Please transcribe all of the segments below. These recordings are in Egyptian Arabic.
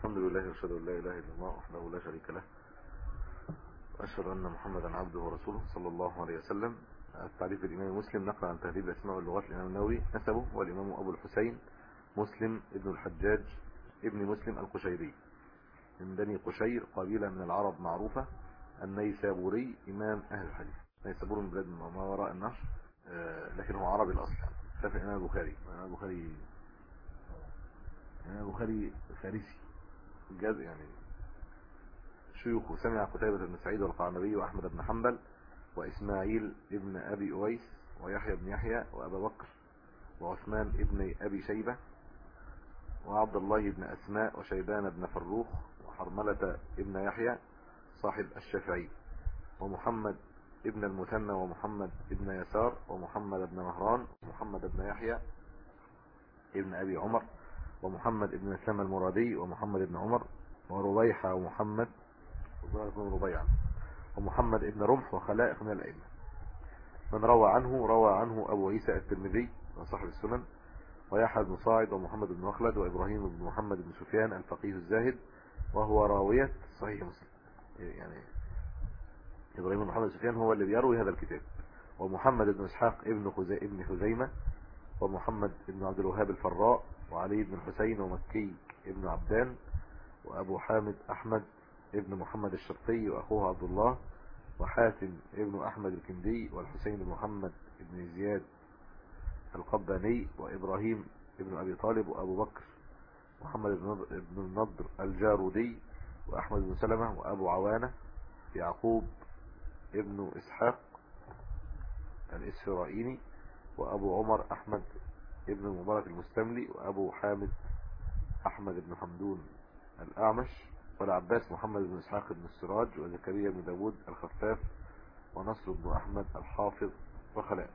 الحمد لله أشهد أن لا إله إلا الله وحده لا شريك له وأشهد أن محمدا عبده ورسوله صلى الله عليه وسلم التعريف الإمام مسلم نقل عن تهذيب الأسماء واللغات الإمام النووي نسبه والإمام أبو الحسين مسلم ابن الحجاج ابن مسلم القشيري من بني قشير قبيلة من العرب معروفة النيسابوري إمام أهل الحديث نيسابور من بلاد ما وراء النهر آه، لكن هو عربي الأصل شاف الإمام البخاري الإمام البخاري الإمام البخاري فارسي جاز يعني شيوخه سمع قتيبة بن سعيد والقعنبي وأحمد بن حنبل وإسماعيل ابن أبي أويس ويحيى بن يحيى وأبا بكر وعثمان ابن أبي شيبة وعبد الله بن أسماء وشيبان بن فروخ وحرملة ابن يحيى صاحب الشافعي ومحمد ابن المثنى ومحمد ابن يسار ومحمد بن مهران ومحمد بن يحيى ابن أبي عمر ومحمد ابن مسلم المرادي ومحمد بن عمر وربيحة ومحمد ربيعة ومحمد ابن رمح وخلائق من الأئمة من روى عنه روى عنه أبو عيسى الترمذي وصاحب السنن ويحيى بن صاعد ومحمد بن مخلد وإبراهيم بن محمد بن سفيان الفقيه الزاهد وهو راوية صحيح مسلم يعني إبراهيم بن محمد سفيان هو اللي بيروي هذا الكتاب ومحمد بن إسحاق ابن خزي ابن خزيمة ومحمد بن عبد الوهاب الفراء وعلي بن الحسين ومكي ابن عبدان وأبو حامد أحمد ابن محمد الشرقي وأخوه عبد الله وحاتم ابن أحمد الكندي والحسين بن محمد ابن زياد القباني وإبراهيم ابن أبي طالب وأبو بكر محمد بن النضر الجارودي وأحمد بن سلمة وأبو عوانة يعقوب ابن إسحاق الإسرائيلي وأبو عمر أحمد ابن المبارك المستملي وأبو حامد أحمد بن حمدون الأعمش والعباس محمد بن إسحاق بن السراج وزكريا بن داود الخفاف ونصر بن أحمد الحافظ وخلاء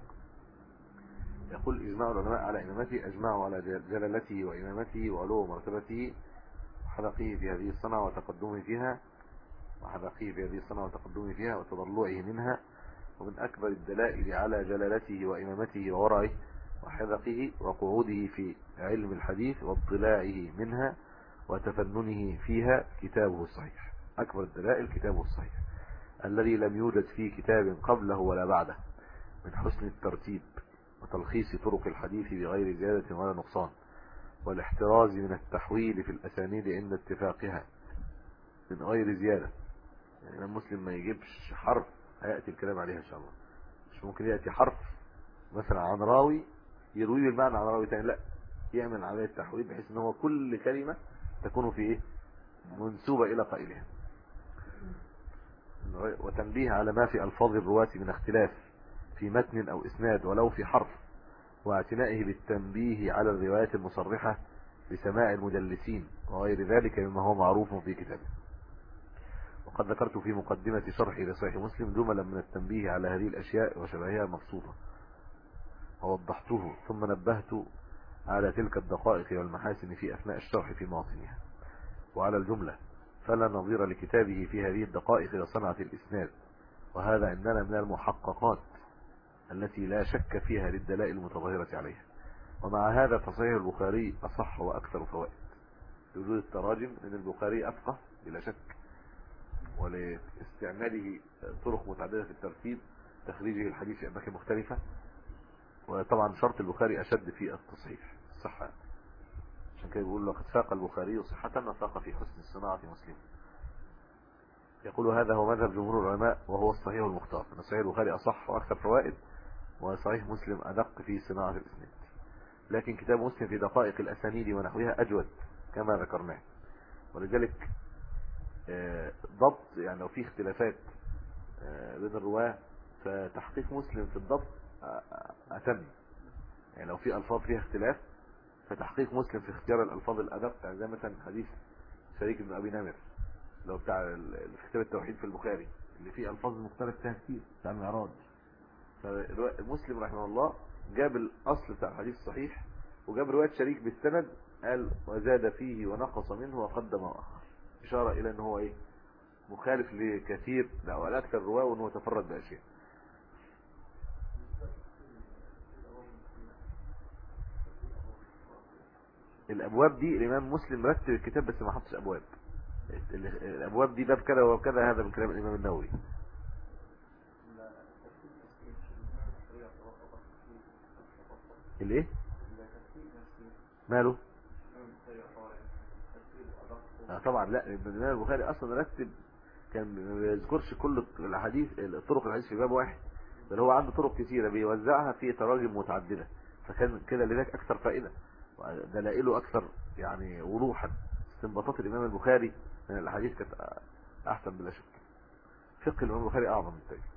يقول إجماع العلماء على إمامته أجمعوا على جلالته وإمامته وعلو مرتبته وحذقه في هذه الصنعة وتقدمه فيها وحذقه في هذه الصنعة وتقدمه فيها وتضلعه منها ومن أكبر الدلائل على جلالته وإمامته وورعه وحذقه وقعوده في علم الحديث واطلاعه منها وتفننه فيها كتابه الصحيح أكبر الدلائل كتابه الصحيح الذي لم يوجد فيه كتاب قبله ولا بعده من حسن الترتيب وتلخيص طرق الحديث بغير زيادة ولا نقصان والاحتراز من التحويل في الأسانيد عند اتفاقها من غير زيادة يعني المسلم ما يجيبش حرف هيأتي الكلام عليها إن شاء الله مش ممكن يأتي حرف مثلا عن راوي يروي بالمعنى عن راوي تاني لا يعمل عملية تحويل بحيث ان هو كل كلمة تكون في ايه منسوبة الى قائلها وتنبيه على ما في الفاظ الرواة من اختلاف في متن او اسناد ولو في حرف واعتنائه بالتنبيه على الروايات المصرحة بسماع المدلسين وغير ذلك مما هو معروف في كتابه وقد ذكرت في مقدمة شرحي لصحيح مسلم جملا من التنبيه على هذه الأشياء وشبهها مبسوطة ووضحته ثم نبهت على تلك الدقائق والمحاسن في أثناء الشرح في مواطنها وعلى الجملة فلا نظير لكتابه في هذه الدقائق لصنعة الإسناد وهذا عندنا من المحققات التي لا شك فيها للدلائل المتظاهرة عليها ومع هذا فصحيح البخاري أصح وأكثر فوائد لوجود التراجم من البخاري أفقه بلا شك ولاستعماله طرق متعددة في الترتيب تخريجه الحديث في أماكن مختلفة وطبعا شرط البخاري أشد في التصحيح الصحة عشان كده بيقول لقد فاق البخاري صحة وفاق في حسن الصناعة مسلم يقول هذا هو مذهب جمهور العلماء وهو الصحيح المختار أن صحيح البخاري أصح وأكثر فوائد وصحيح مسلم أدق في صناعة الإسناد لكن كتاب مسلم في دقائق الأسانيد ونحوها أجود كما ذكرناه ولذلك آه، ضبط يعني لو في اختلافات آه، بين الرواة فتحقيق مسلم في الضبط أتم يعني لو في ألفاظ فيها اختلاف فتحقيق مسلم في اختيار الألفاظ الأدق يعني زي مثلا حديث شريك بن أبي نمر لو بتاع في كتاب التوحيد في البخاري اللي فيه ألفاظ مختلف فيها كتير بتاع المعراج فالمسلم رحمه الله جاب الأصل بتاع الحديث الصحيح وجاب رواية شريك بالسند قال وزاد فيه ونقص منه وقدم وأخر إشارة إلى أنه هو إيه مخالف لكثير لا الأكثر رواه وأنه تفرد بأشياء الابواب دي الامام مسلم رتب الكتاب بس ما حطش ابواب الابواب دي باب كذا وباب كذا هذا من كلام الامام النووي الايه ماله آه طبعا لا الامام البخاري اصلا رتب كان ما بيذكرش كل الاحاديث الطرق الحديث في باب واحد بل هو عنده طرق كثيره بيوزعها في تراجم متعدده فكان كده لذلك اكثر فائده دلائله اكثر يعني وضوحا استنباطات الامام البخاري من الاحاديث كانت احسن بلا شك فقه الامام البخاري اعظم من التاريخ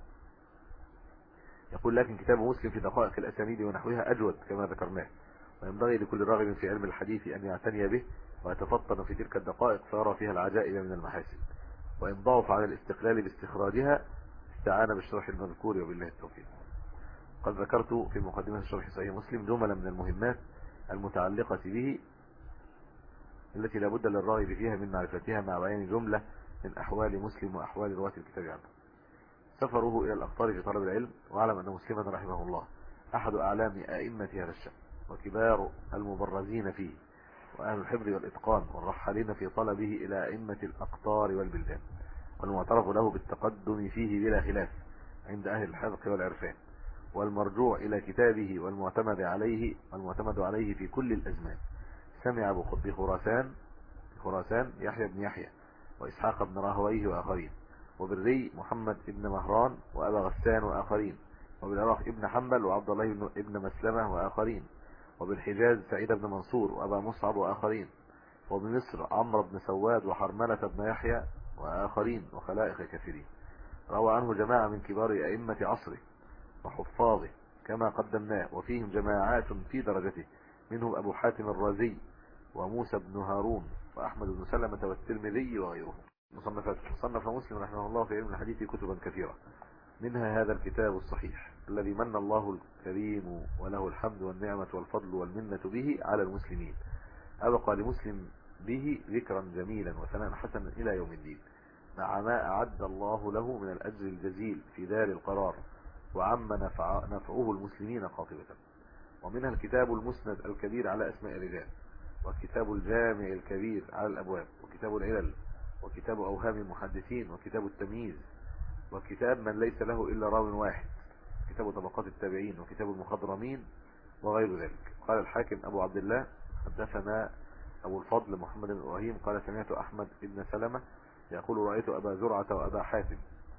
يقول لكن كتاب مسلم في دقائق الاسانيد ونحوها اجود كما ذكرناه وينبغي لكل راغب في علم الحديث ان يعتني به ويتفطن في تلك الدقائق فيرى فيها العجائب من المحاسن وإن ضعف على الاستقلال باستخراجها استعان بالشرح المذكور وبالله التوفيق قد ذكرت في مقدمة الشرح صحيح مسلم جملا من المهمات المتعلقة به التي لابد للراغب فيها من معرفتها مع بيان جملة من أحوال مسلم وأحوال رواة الكتاب عنه سفره إلى الأقطار في طلب العلم واعلم أن مسلما رحمه الله أحد أعلام أئمة هذا الشأن وكبار المبرزين فيه وأهل الحفظ والإتقان والرحالين في طلبه إلى أئمة الأقطار والبلدان والمعترف له بالتقدم فيه بلا خلاف عند أهل الحذق والعرفان والمرجوع إلى كتابه والمعتمد عليه والمعتمد عليه في كل الأزمان سمع بخراسان خراسان يحيى بن يحيى وإسحاق بن راهويه وآخرين وبالري محمد بن مهران وأبا غسان وآخرين وبالعراق ابن حنبل وعبد الله بن مسلمة وآخرين وبالحجاز سعيد بن منصور وأبا مصعب وآخرين وبمصر عمرو بن سواد وحرملة بن يحيى وآخرين وخلائق كثيرين روى عنه جماعة من كبار أئمة عصره وحفاظه كما قدمناه وفيهم جماعات في درجته منهم أبو حاتم الرازي وموسى بن هارون وأحمد بن سلمة والترمذي وغيرهم مصنفات صنف مسلم رحمه الله في علم الحديث كتبا كثيرة منها هذا الكتاب الصحيح الذي من الله الكريم وله الحمد والنعمة والفضل والمنة به على المسلمين أبقى لمسلم به ذكرا جميلا وثناء حسنا إلى يوم الدين مع ما أعد الله له من الأجر الجزيل في دار القرار وعم نفع نفعه المسلمين قاطبة ومنها الكتاب المسند الكبير على أسماء الرجال وكتاب الجامع الكبير على الأبواب وكتاب العلل وكتاب أوهام المحدثين وكتاب التمييز وكتاب من ليس له إلا راو واحد كتاب طبقات التابعين وكتاب المخضرمين وغير ذلك قال الحاكم أبو عبد الله حدثنا أبو الفضل محمد بن إبراهيم قال سمعت أحمد بن سلمة يقول رأيت أبا زرعة وأبا حاتم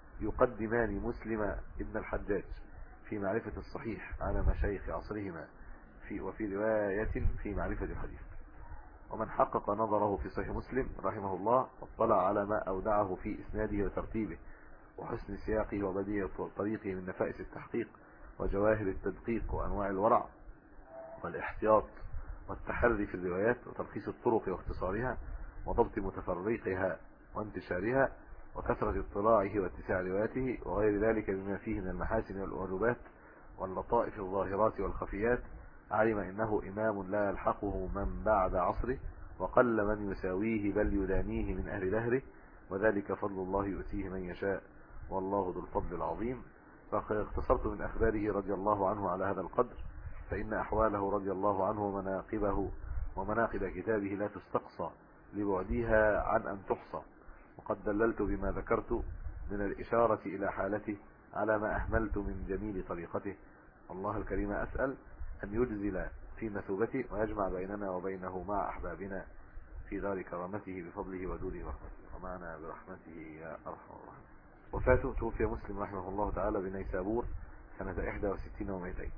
يقدمان مسلم ابن الحجاج في معرفة الصحيح على مشايخ عصرهما في وفي رواية في معرفة الحديث ومن حقق نظره في صحيح مسلم رحمه الله واطلع على ما أودعه في إسناده وترتيبه وحسن سياقه وبديع طريقه من نفائس التحقيق وجواهر التدقيق وأنواع الورع والاحتياط والتحري في الروايات وتلخيص الطرق واختصارها وضبط متفرقها وانتشارها وكثرة اطلاعه واتساع رواياته وغير ذلك بما فيه من المحاسن والواجبات واللطائف الظاهرات والخفيات علم انه امام لا يلحقه من بعد عصره وقل من يساويه بل يدانيه من اهل دهره وذلك فضل الله يؤتيه من يشاء والله ذو الفضل العظيم فقد اختصرت من أخباره رضي الله عنه على هذا القدر فإن أحواله رضي الله عنه ومناقبه ومناقب كتابه لا تستقصى لبعدها عن أن تحصى وقد دللت بما ذكرت من الإشارة إلى حالته على ما أهملت من جميل طريقته الله الكريم أسأل أن يجزل في مثوبته ويجمع بيننا وبينه مع أحبابنا في دار كرامته بفضله ودوره ورحمته ومعنا برحمته يا أرحم الراحمين وفاته توفي مسلم رحمه الله تعالى بنيسابور سنة 61 و200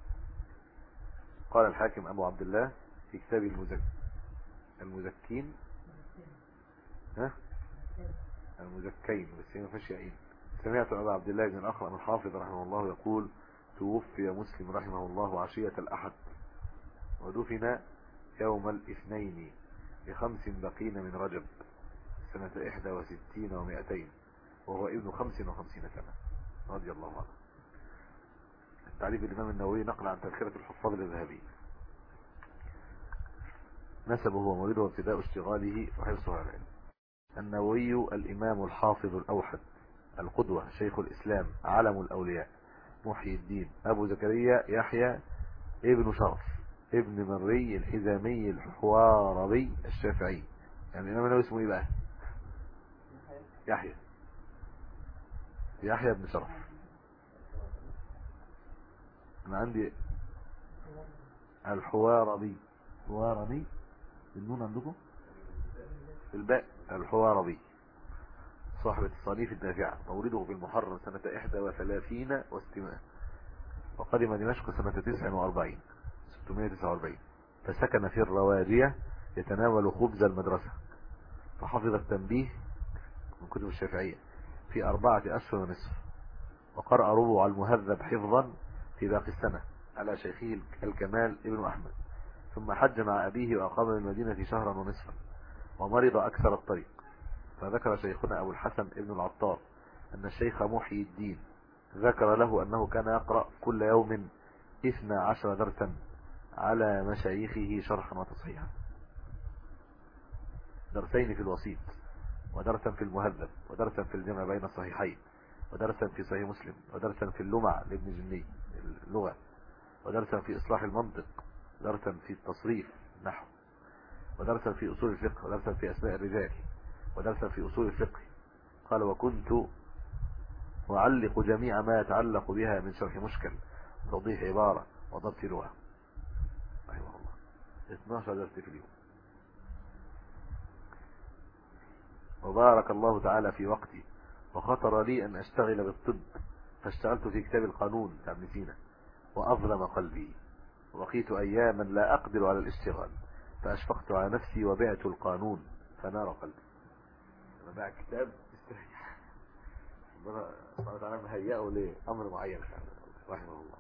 قال الحاكم أبو عبد الله في كتاب المزك المزكين ها المزكين بس ما فيش عين سمعت أبا عبد الله بن الأخرم الحافظ رحمه الله يقول توفي مسلم رحمه الله عشية الأحد ودفن يوم الاثنين بخمس بقين من رجب سنة 61 و200 وهو ابن 55 سنة رضي الله عنه تعريف الإمام النووي نقل عن تذكرة الحفاظ للذهبي نسبه ومولده وابتداء اشتغاله وحرصه على العلم النووي الإمام الحافظ الأوحد القدوة شيخ الإسلام علم الأولياء محيي الدين أبو زكريا يحيى ابن شرف ابن مري الحزامي الحواربي الشافعي يعني الإمام النووي اسمه ايه بقى يحيى يحيى بن شرف انا عندي الحواربي الحواربي النون عندكم الباء الحواربي صاحب التصانيف النافعة مولده في المحرم سنة 31 واستماع وقدم دمشق سنة 49 649 فسكن في الروادية يتناول خبز المدرسة فحفظ التنبيه من كتب الشافعية في أربعة أشهر ونصف وقرأ ربع المهذب حفظا في باقي السنة على شيخه الكمال ابن أحمد ثم حج مع أبيه وأقام بالمدينة شهرا ونصفا ومرض أكثر الطريق فذكر شيخنا أبو الحسن ابن العطار أن الشيخ محي الدين ذكر له أنه كان يقرأ كل يوم إثنى عشر درسا على مشايخه شرحا وتصحيحا درسين في الوسيط ودرسا في المهذب ودرسا في الجمع بين الصحيحين ودرسا في صحيح مسلم ودرسا في اللمع لابن جني اللغة ودرسا في إصلاح المنطق ودرسا في التصريف نحو ودرسا في أصول الفقه ودرسا في أسماء الرجال ودرسا في أصول الفقه قال وكنت أعلق جميع ما يتعلق بها من شرح مشكل توضيح عبارة وضبط لغة رحمه الله 12 درس في اليوم وبارك الله تعالى في وقتي وخطر لي أن أشتغل بالطب فاشتغلت في كتاب القانون بتاع ابن سينا وأظلم قلبي وبقيت أياما لا أقدر على الاشتغال فأشفقت على نفسي وبعت القانون فنار قلبي أنا باع كتاب استريح ربنا سبحانه وتعالى مهيئه لأمر معين رحمه الله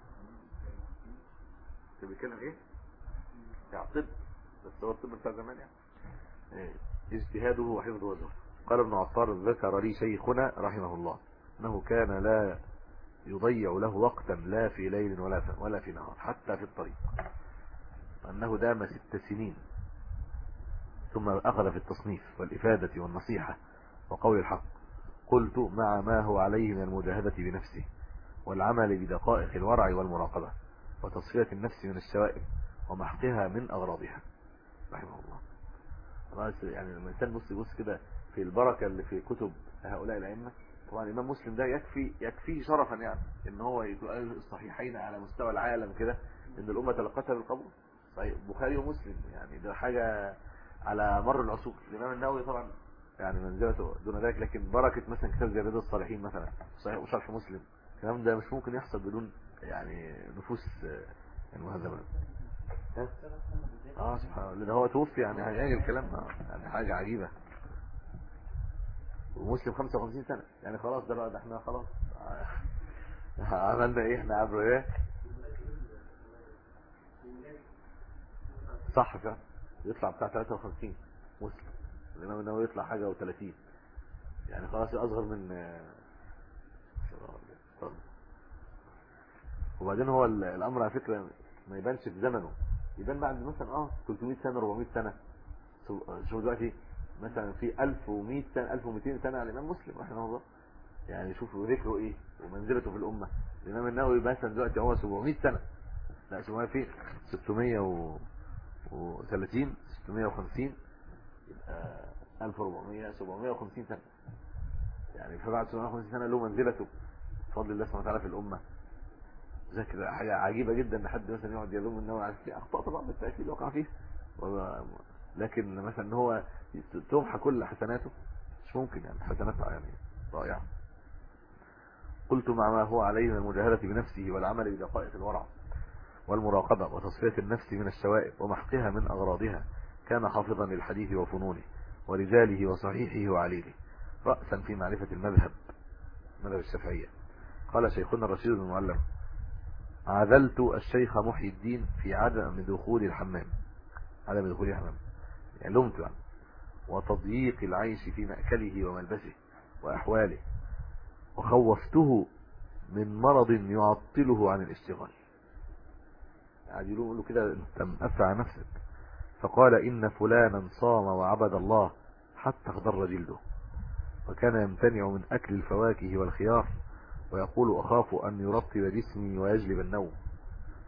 انت بيتكلم ايه؟ يعني طب بس هو الطب بتاع زمان يعني إيه؟ اجتهاده وحفظه وزهره قال ابن عطار ذكر لي شيخنا رحمه الله انه كان لا يضيع له وقتا لا في ليل ولا في, ولا في نهار حتى في الطريق أنه دام ست سنين ثم أخذ في التصنيف والإفادة والنصيحة وقول الحق قلت مع ما هو عليه من المجاهدة بنفسه والعمل بدقائق الورع والمراقبة وتصفية النفس من الشوائب ومحقها من أغراضها رحمه الله يعني لما الإنسان بص يبص كده في البركة اللي في كتب هؤلاء الأئمة طبعا الإمام مسلم ده يكفي يكفي شرفا يعني ان هو يقول الصحيحين على مستوى العالم كده ان الأمة تلقتها بالقبول صحيح بخاري ومسلم يعني ده حاجة على مر العصور الإمام النووي طبعا يعني منزلته دون ذلك لكن بركة مثلا كتاب زي رياض الصالحين مثلا صحيح وشرح مسلم الكلام ده مش ممكن يحصل بدون يعني نفوس المهذبة اه سبحان الله ده هو توفي يعني يعني الكلام يعني حاجة عجيبة ومسلم 55 سنة يعني خلاص ده بقى ده احنا خلاص عملنا ايه احنا عبر ايه صح فعلا يطلع بتاع 53 مسلم الامام النووي يطلع حاجه و30 يعني خلاص اصغر من وبعدين هو الامر على فكره ما يبانش في زمنه يبان بعد مثلا اه 300 سنه 400 سنه شوف دلوقتي مثلا في 1100 سنه 1200 سنه على الامام مسلم رحمه الله يعني شوفوا ذكره ايه ومنزلته في الامه الامام النووي مثلا دلوقتي هو 700 سنه لا 700 في 600 و و30 650 يبقى 1400 750 سنة يعني فبعد 750 سنة له منزلته بفضل الله سبحانه وتعالى في الأمة زي كده حاجة عجيبة جدا ان حد مثلا يقعد يلوم ان هو في اخطاء طبعا بالتأكيد وقع فيه لكن مثلا ان هو تمحى كل حسناته مش ممكن يعني حسنات يعني رائعة قلت مع ما هو عليه من المجاهدة بنفسه والعمل بدقائق الورع والمراقبة وتصفية النفس من الشوائب ومحقها من أغراضها كان حافظا للحديث وفنونه ورجاله وصحيحه وعليله رأسا في معرفة المذهب مذهب الشافعية قال شيخنا الرشيد المعلم عذلت الشيخ محي الدين في عدم دخول الحمام عدم دخول الحمام يعني لمت يعني وتضييق العيش في مأكله وملبسه وأحواله وخوفته من مرض يعطله عن الاشتغال قاعد يقولوا له كده انت مقفع نفسك فقال إن فلانا صام وعبد الله حتى اخضر جلده وكان يمتنع من أكل الفواكه والخيار ويقول أخاف أن يرطب جسمي ويجلب النوم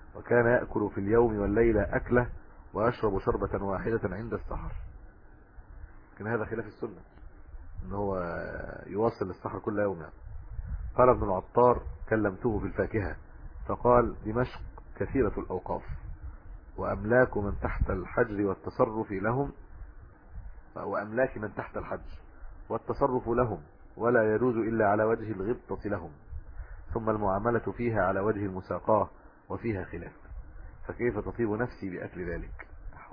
وكان يأكل في اليوم والليلة أكله ويشرب شربة واحدة عند السحر لكن هذا خلاف السنة ان هو يواصل السحر كل يوم يعني. قال ابن العطار كلمته في الفاكهة فقال دمشق كثيرة الأوقاف وأملاك من تحت الحجر والتصرف لهم وأملاك من تحت الحجر والتصرف لهم ولا يجوز إلا على وجه الغبطة لهم ثم المعاملة فيها على وجه المساقاه وفيها خلاف فكيف تطيب نفسي بأكل ذلك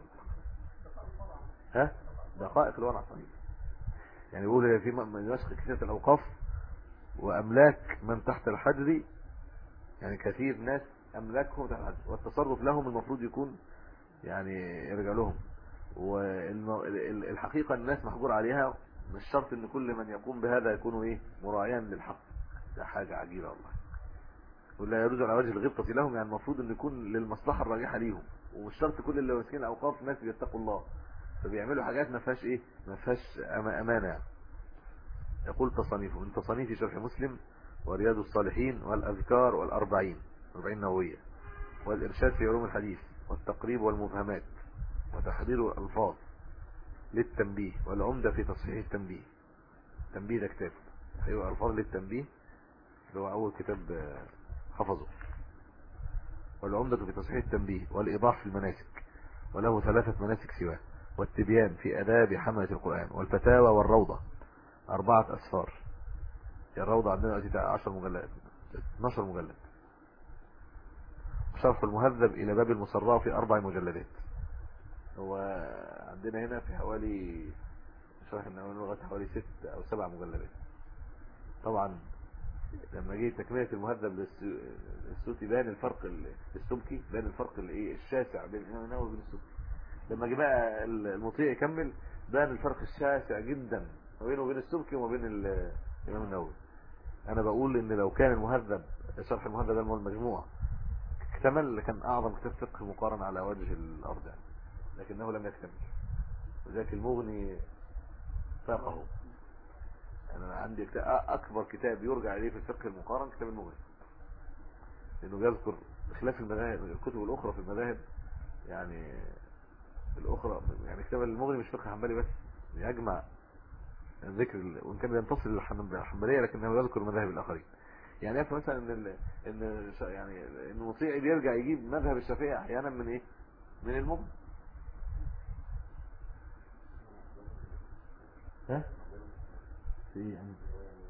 ها دقائق الورع صحيح يعني يقول في دمشق كثيرة الأوقاف وأملاك من تحت الحجر يعني كثير ناس أملاكهم تحت الحجر والتصرف لهم المفروض يكون يعني يرجع لهم والحقيقة الناس محجور عليها مش شرط ان كل من يقوم بهذا يكونوا ايه مراعيا للحق ده حاجة عجيبة والله ولا يرجع على وجه الغبطة لهم يعني المفروض ان يكون للمصلحة الراجحة ليهم ومش شرط كل اللي ماسكين الاوقاف ناس بيتقوا الله فبيعملوا حاجات ما فيهاش ايه ما فيهاش امانه يعني يقول تصنيفه من تصنيف شرح مسلم ورياض الصالحين والاذكار والاربعين أربعين نووية والارشاد في علوم الحديث والتقريب والمفهمات وتحضير الالفاظ للتنبيه والعمدة في تصحيح التنبيه تنبيه ده كتاب ايوه الفاظ للتنبيه اللي هو اول كتاب حفظه والعمدة في تصحيح التنبيه والايضاح في المناسك وله ثلاثة مناسك سواه والتبيان في أداب حملة القرآن والفتاوى والروضة أربعة أسفار الروضة عندنا دلوقتي 10 مجلدات 12 مجلد شرح المهذب إلى باب المصراء في أربع مجلدات هو عندنا هنا في حوالي شرح النووي لغة حوالي ست أو سبع مجلدات طبعا لما جه تكملة المهذب للسوتي بان الفرق السبكي بان الفرق الايه الشاسع بين الإمام النووي وبين السبكي لما جه بقى المطيع يكمل بان الفرق الشاسع جدا ما بينه وبين السبكي وما بين الامام النووي انا بقول ان لو كان المهذب شرح المهذب ده المجموع اكتمل كان اعظم كتاب فقه مقارن على وجه الارض يعني لكنه لم يكتمل وذلك المغني فاقه انا عندي اكبر كتاب يرجع اليه في الفقه المقارن كتاب المغني لانه بيذكر بخلاف المذاهب الكتب الاخرى في المذاهب يعني الاخرى يعني كتاب المغني مش فقه حنبلي بس يجمع ذكر وان كان ينتصر للحنبليه لكنه يذكر مذاهب الاخرين يعني يفهم مثلا ان ان يعني ان المطيع بيرجع يجيب مذهب الشافعي احيانا من ايه من المغني ها في ايه يعني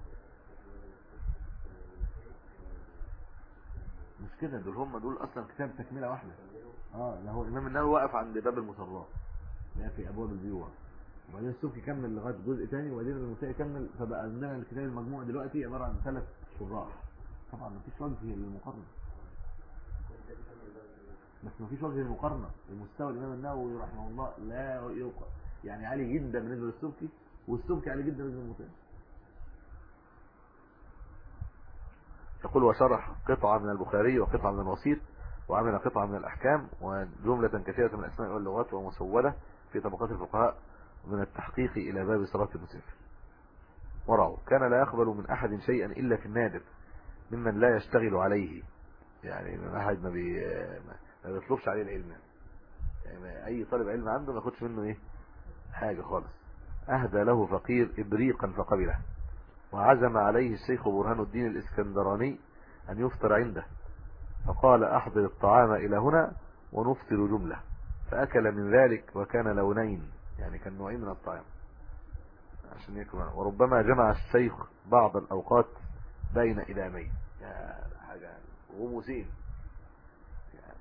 مش كده دول هم دول اصلا كتاب تكمله واحده اه ده هو الامام النووي واقف عند باب المصرات اللي في ابواب البيوع وبعدين السوق يكمل لغايه جزء ثاني وبعدين المساء يكمل فبقى عندنا الكتاب المجموع دلوقتي عباره عن ثلاث شراح طبعا مفيش وجه للمقارنه بس مفيش وجه للمقارنه المستوى الامام النووي رحمه الله لا يوقع يعني عالي جدا بالنسبه للسبكي والسبكي عالي جدا بالنسبه للمطيع يقول وشرح قطعة من البخاري وقطعة من الوسيط وعمل قطعة من الأحكام وجملة كثيرة من الأسماء واللغات ومسودة في طبقات الفقهاء من التحقيق إلى باب صلاة المسافر ورعوا كان لا يقبل من أحد شيئا إلا في النادر ممن لا يشتغل عليه يعني من أحد ما, بي... ما بيطلبش عليه العلم يعني أي طالب علم عنده ما ياخدش منه إيه حاجة خالص أهدى له فقير إبريقا فقبله وعزم عليه الشيخ برهان الدين الإسكندراني أن يفطر عنده فقال أحضر الطعام إلى هنا ونفطر جملة فأكل من ذلك وكان لونين يعني كان نوعين من الطعام عشان يكون وربما جمع الشيخ بعض الأوقات بين إدامين يعني حاجة غموسين يعني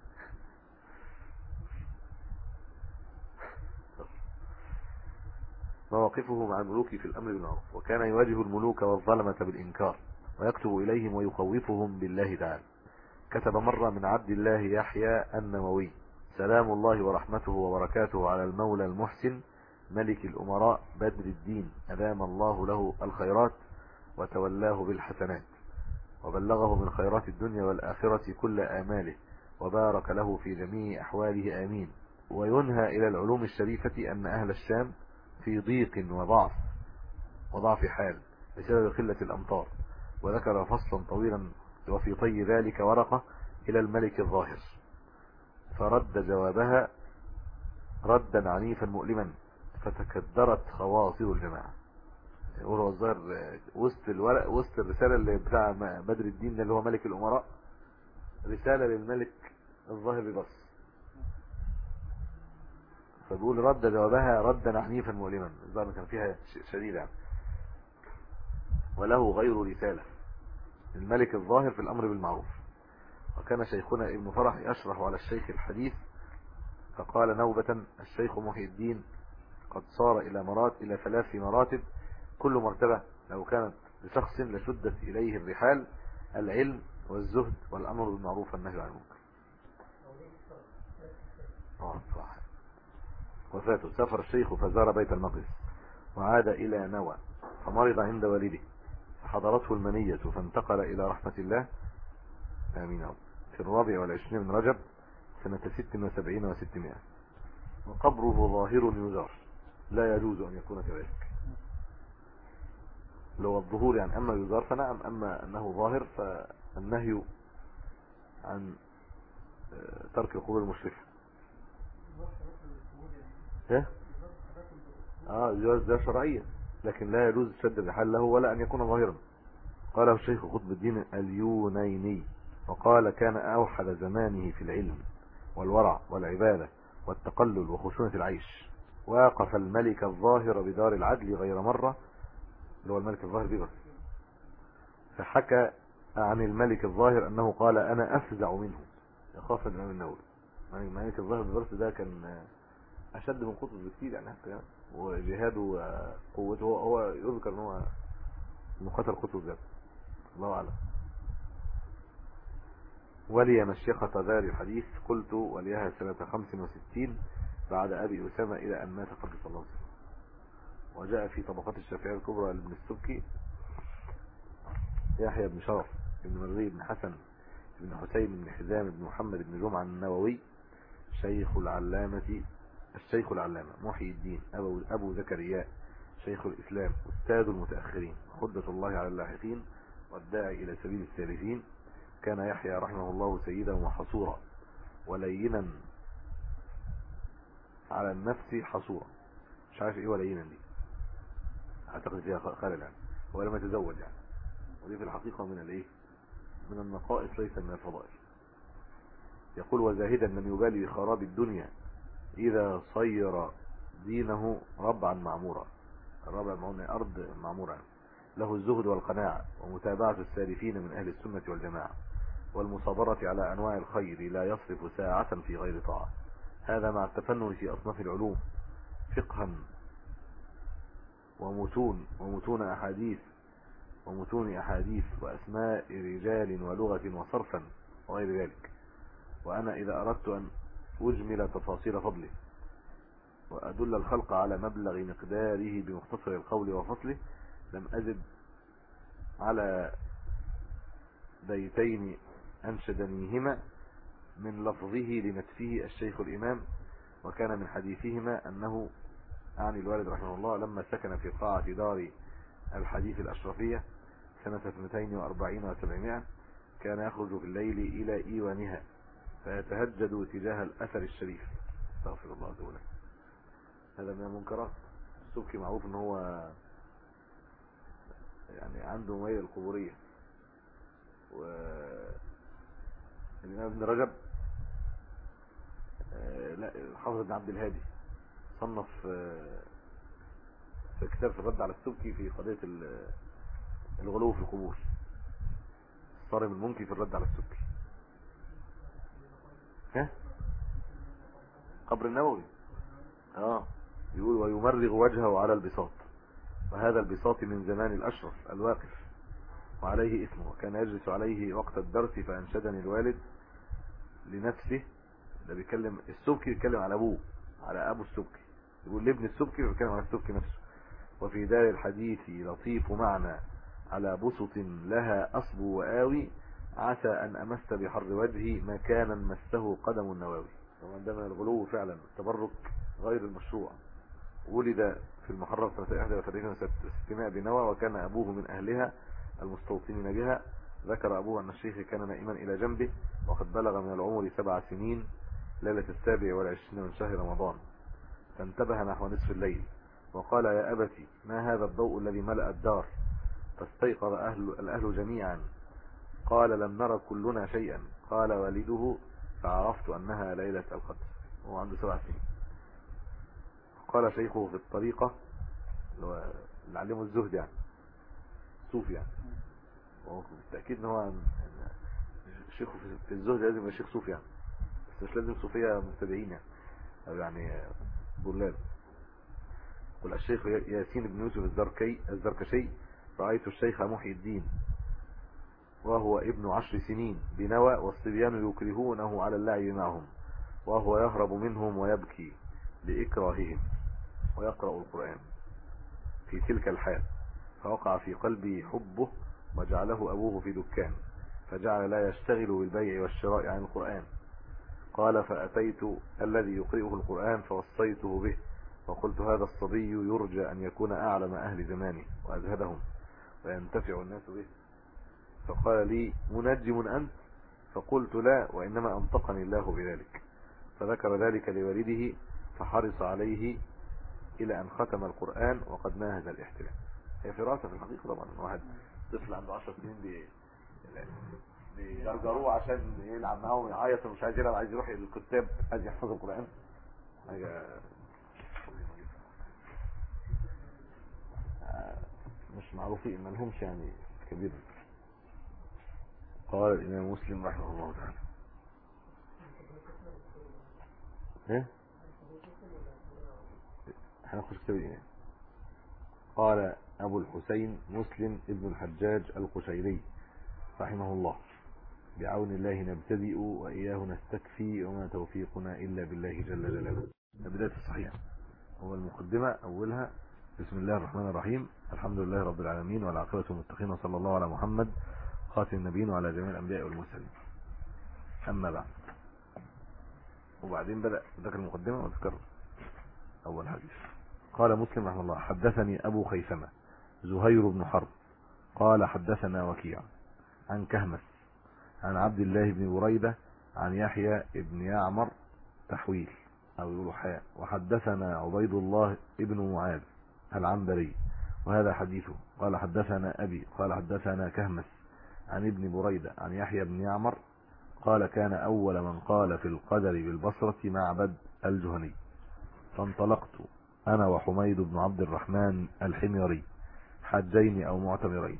مواقفه مع الملوك في الأمر بالمعروف وكان يواجه الملوك والظلمة بالإنكار ويكتب إليهم ويخوفهم بالله تعالى كتب مرة من عبد الله يحيى النووي سلام الله ورحمته وبركاته على المولى المحسن ملك الأمراء بدر الدين أدام الله له الخيرات وتولاه بالحسنات وبلغه من خيرات الدنيا والآخرة كل آماله وبارك له في جميع أحواله آمين وينهى إلى العلوم الشريفة أن أهل الشام في ضيق وضعف وضعف حال بسبب قلة الأمطار وذكر فصلا طويلا وفي طي ذلك ورقة إلى الملك الظاهر فرد جوابها ردا عنيفا مؤلما فتكدرت خواصر الجماعة يقول هو الظاهر وسط الورق وسط الرسالة اللي بتاع بدر الدين اللي هو ملك الأمراء رسالة للملك الظاهر ببص فبيقول رد جوابها ردا عنيفا مؤلما الظاهر كان فيها شديد يعني وله غير رسالة الملك الظاهر في الأمر بالمعروف وكان شيخنا ابن فرح يشرح على الشيخ الحديث فقال نوبة الشيخ محي الدين قد صار إلى مرات إلى ثلاث مراتب كل مرتبة لو كانت لشخص لشدت إليه الرحال العلم والزهد والأمر بالمعروف والنهي عن المنكر آه، وفاته سافر الشيخ فزار بيت المقدس وعاد إلى نوى فمرض عند والده فحضرته المنية فانتقل إلى رحمة الله آمين في الرابع والعشرين من رجب سنة ست وسبعين وستمائة وقبره ظاهر يزار لا يجوز أن يكون كذلك لو الظهور يعني أما يزار فنعم أما أنه ظاهر فالنهي عن آه، ترك القبور المشرفة ايه اه جواز ده شرعية لكن لا يجوز شد الرحال له ولا أن يكون ظاهرا قاله الشيخ قطب الدين اليونيني وقال كان أوحد زمانه في العلم والورع والعبادة والتقلل وخشونة العيش واقف الملك الظاهر بدار العدل غير مرة اللي هو الملك الظاهر بيبرس فحكى عن الملك الظاهر أنه قال أنا أفزع منه يخاف الإمام النووي يعني الملك الظاهر بيبرس ده كان أشد من قطب بكثير يعني حتى وجهاده وقوته هو, هو يذكر أنه هو مقاتل قطب ذات الله أعلم ولي مشيخة دار الحديث قلت وليها سنة 65 بعد أبي أسامة إلى أن مات قبل صلى الله عليه وسلم وجاء في طبقات الشافعية الكبرى لابن السبكي يحيى بن شرف بن مري بن حسن بن حسين بن حزام بن محمد بن جمعة النووي شيخ العلامة الشيخ العلامة محي الدين أبو, أبو زكريا شيخ الإسلام أستاذ المتأخرين خدة الله على اللاحقين والداعي إلى سبيل السالفين كان يحيى رحمه الله سيدا وحصورا ولينا على النفس حصورا مش عارف ايه ولينا دي اعتقد فيها خلل يعني هو لم يتزوج يعني ودي في الحقيقة من الايه من النقائص ليس من الفضائل يقول وزاهدا لم يبالي بخراب الدنيا اذا صير دينه ربعا معمورا الربع معمورا ارض معمورا يعني. له الزهد والقناعة ومتابعة السالفين من اهل السنة والجماعة والمصابرة على أنواع الخير لا يصرف ساعة في غير طاعة هذا مع التفنن في أصناف العلوم فقها ومتون ومتون أحاديث ومتون أحاديث وأسماء رجال ولغة وصرفا وغير ذلك وأنا إذا أردت أن أجمل تفاصيل فضله وأدل الخلق على مبلغ مقداره بمختصر القول وفصله لم أزد على بيتين أنشدنيهما من لفظه لنتفه الشيخ الإمام وكان من حديثهما أنه أعني الوالد رحمه الله لما سكن في قاعة دار الحديث الأشرفية سنة 42 و700 كان يخرج في الليل إلى إيوانها فيتهجد تجاه الأثر الشريف استغفر الله دوله هذا من المنكرات السبكي معروف ان هو يعني عنده ميل القبورية و الإمام ابن رجب آه، لا حافظ بن عبد الهادي صنف آه، في كتاب في الرد على السبكي في قضية الغلو في القبور صارم المنكي في الرد على السبكي ها قبر النووي اه يقول ويمرغ وجهه على البساط وهذا البساط من زمان الأشرف الواقف وعليه اسمه وكان يجلس عليه وقت الدرس فأنشدني الوالد لنفسه ده بيتكلم السبكي بيتكلم على ابوه على ابو السبكي يقول لابن السبكي بيتكلم على السبكي نفسه وفي دار الحديث لطيف معنى على بسط لها أصب وآوي عسى أن أمس بحر وجهي مكانا مسه قدم النواوي طبعا ده من الغلو فعلا التبرك غير المشروع ولد في المحرم سنة 31 600 بنوى وكان أبوه من أهلها المستوطنين بها ذكر أبوه أن الشيخ كان نائما إلى جنبه وقد بلغ من العمر سبع سنين ليلة السابع والعشرين من شهر رمضان فانتبه نحو نصف الليل وقال يا أبتي ما هذا الضوء الذي ملأ الدار فاستيقظ أهل الأهل جميعا قال لم نرى كلنا شيئا قال والده فعرفت أنها ليلة القدر هو عنده سبع سنين قال شيخه في الطريقة اللي علمه الزهد يعني صوفي يعني وبالتأكيد ان هو شيخه في الزهد لازم يبقى شيخ صوفي يعني بس مش لازم صوفية مبتدئين يعني او يعني ضلال قل الشيخ ياسين بن يوسف الزركي الزركشي رأيت الشيخ محي الدين وهو ابن عشر سنين بنوى والصبيان يكرهونه على اللعب معهم وهو يهرب منهم ويبكي لإكراههم ويقرأ القرآن في تلك الحال فوقع في قلبي حبه وجعله أبوه في دكان فجعل لا يشتغل بالبيع والشراء عن القرآن قال فأتيت الذي يقرئه القرآن فوصيته به وقلت هذا الصبي يرجى أن يكون أعلم أهل زمانه وأزهدهم وينتفع الناس به فقال لي منجم أنت فقلت لا وإنما أنطقني الله بذلك فذكر ذلك لوالده فحرص عليه إلى أن ختم القرآن وقد ناهز الاحتلال هي فراسة في الحقيقة طبعا واحد طفل عنده 10 سنين بي بيجرجروه عشان يلعب معاهم يعيط ومش عايز يلعب عايز يروح للكتاب عايز يحفظ القرآن حاجة مش معروفين ما لهمش يعني كبير قال الإمام مسلم رحمه الله تعالى ايه هنخش كتاب ايه قال ابو الحسين مسلم ابن الحجاج القشيري رحمه الله بعون الله نبتدئ وإياه نستكفي وما توفيقنا إلا بالله جل جلاله بداية الصحيح هو المقدمة أولها بسم الله الرحمن الرحيم الحمد لله رب العالمين والعاقبة المتقين صلى الله على محمد خاتم النبيين وعلى جميع الأنبياء والمرسلين أما بعد وبعدين بدأ ذكر المقدمة وذكر أول حديث قال مسلم رحمه الله حدثني أبو خيثمة زهير بن حرب قال حدثنا وكيع عن كهمس عن عبد الله بن بريدة عن يحيى بن يعمر تحويل أو يقولوا حياء وحدثنا عبيد الله ابن معاذ العنبري وهذا حديثه قال حدثنا أبي قال حدثنا كهمس عن ابن بريدة عن يحيى بن يعمر قال كان أول من قال في القدر بالبصرة معبد الجهني فانطلقت أنا وحميد بن عبد الرحمن الحميري حجين أو معتمرين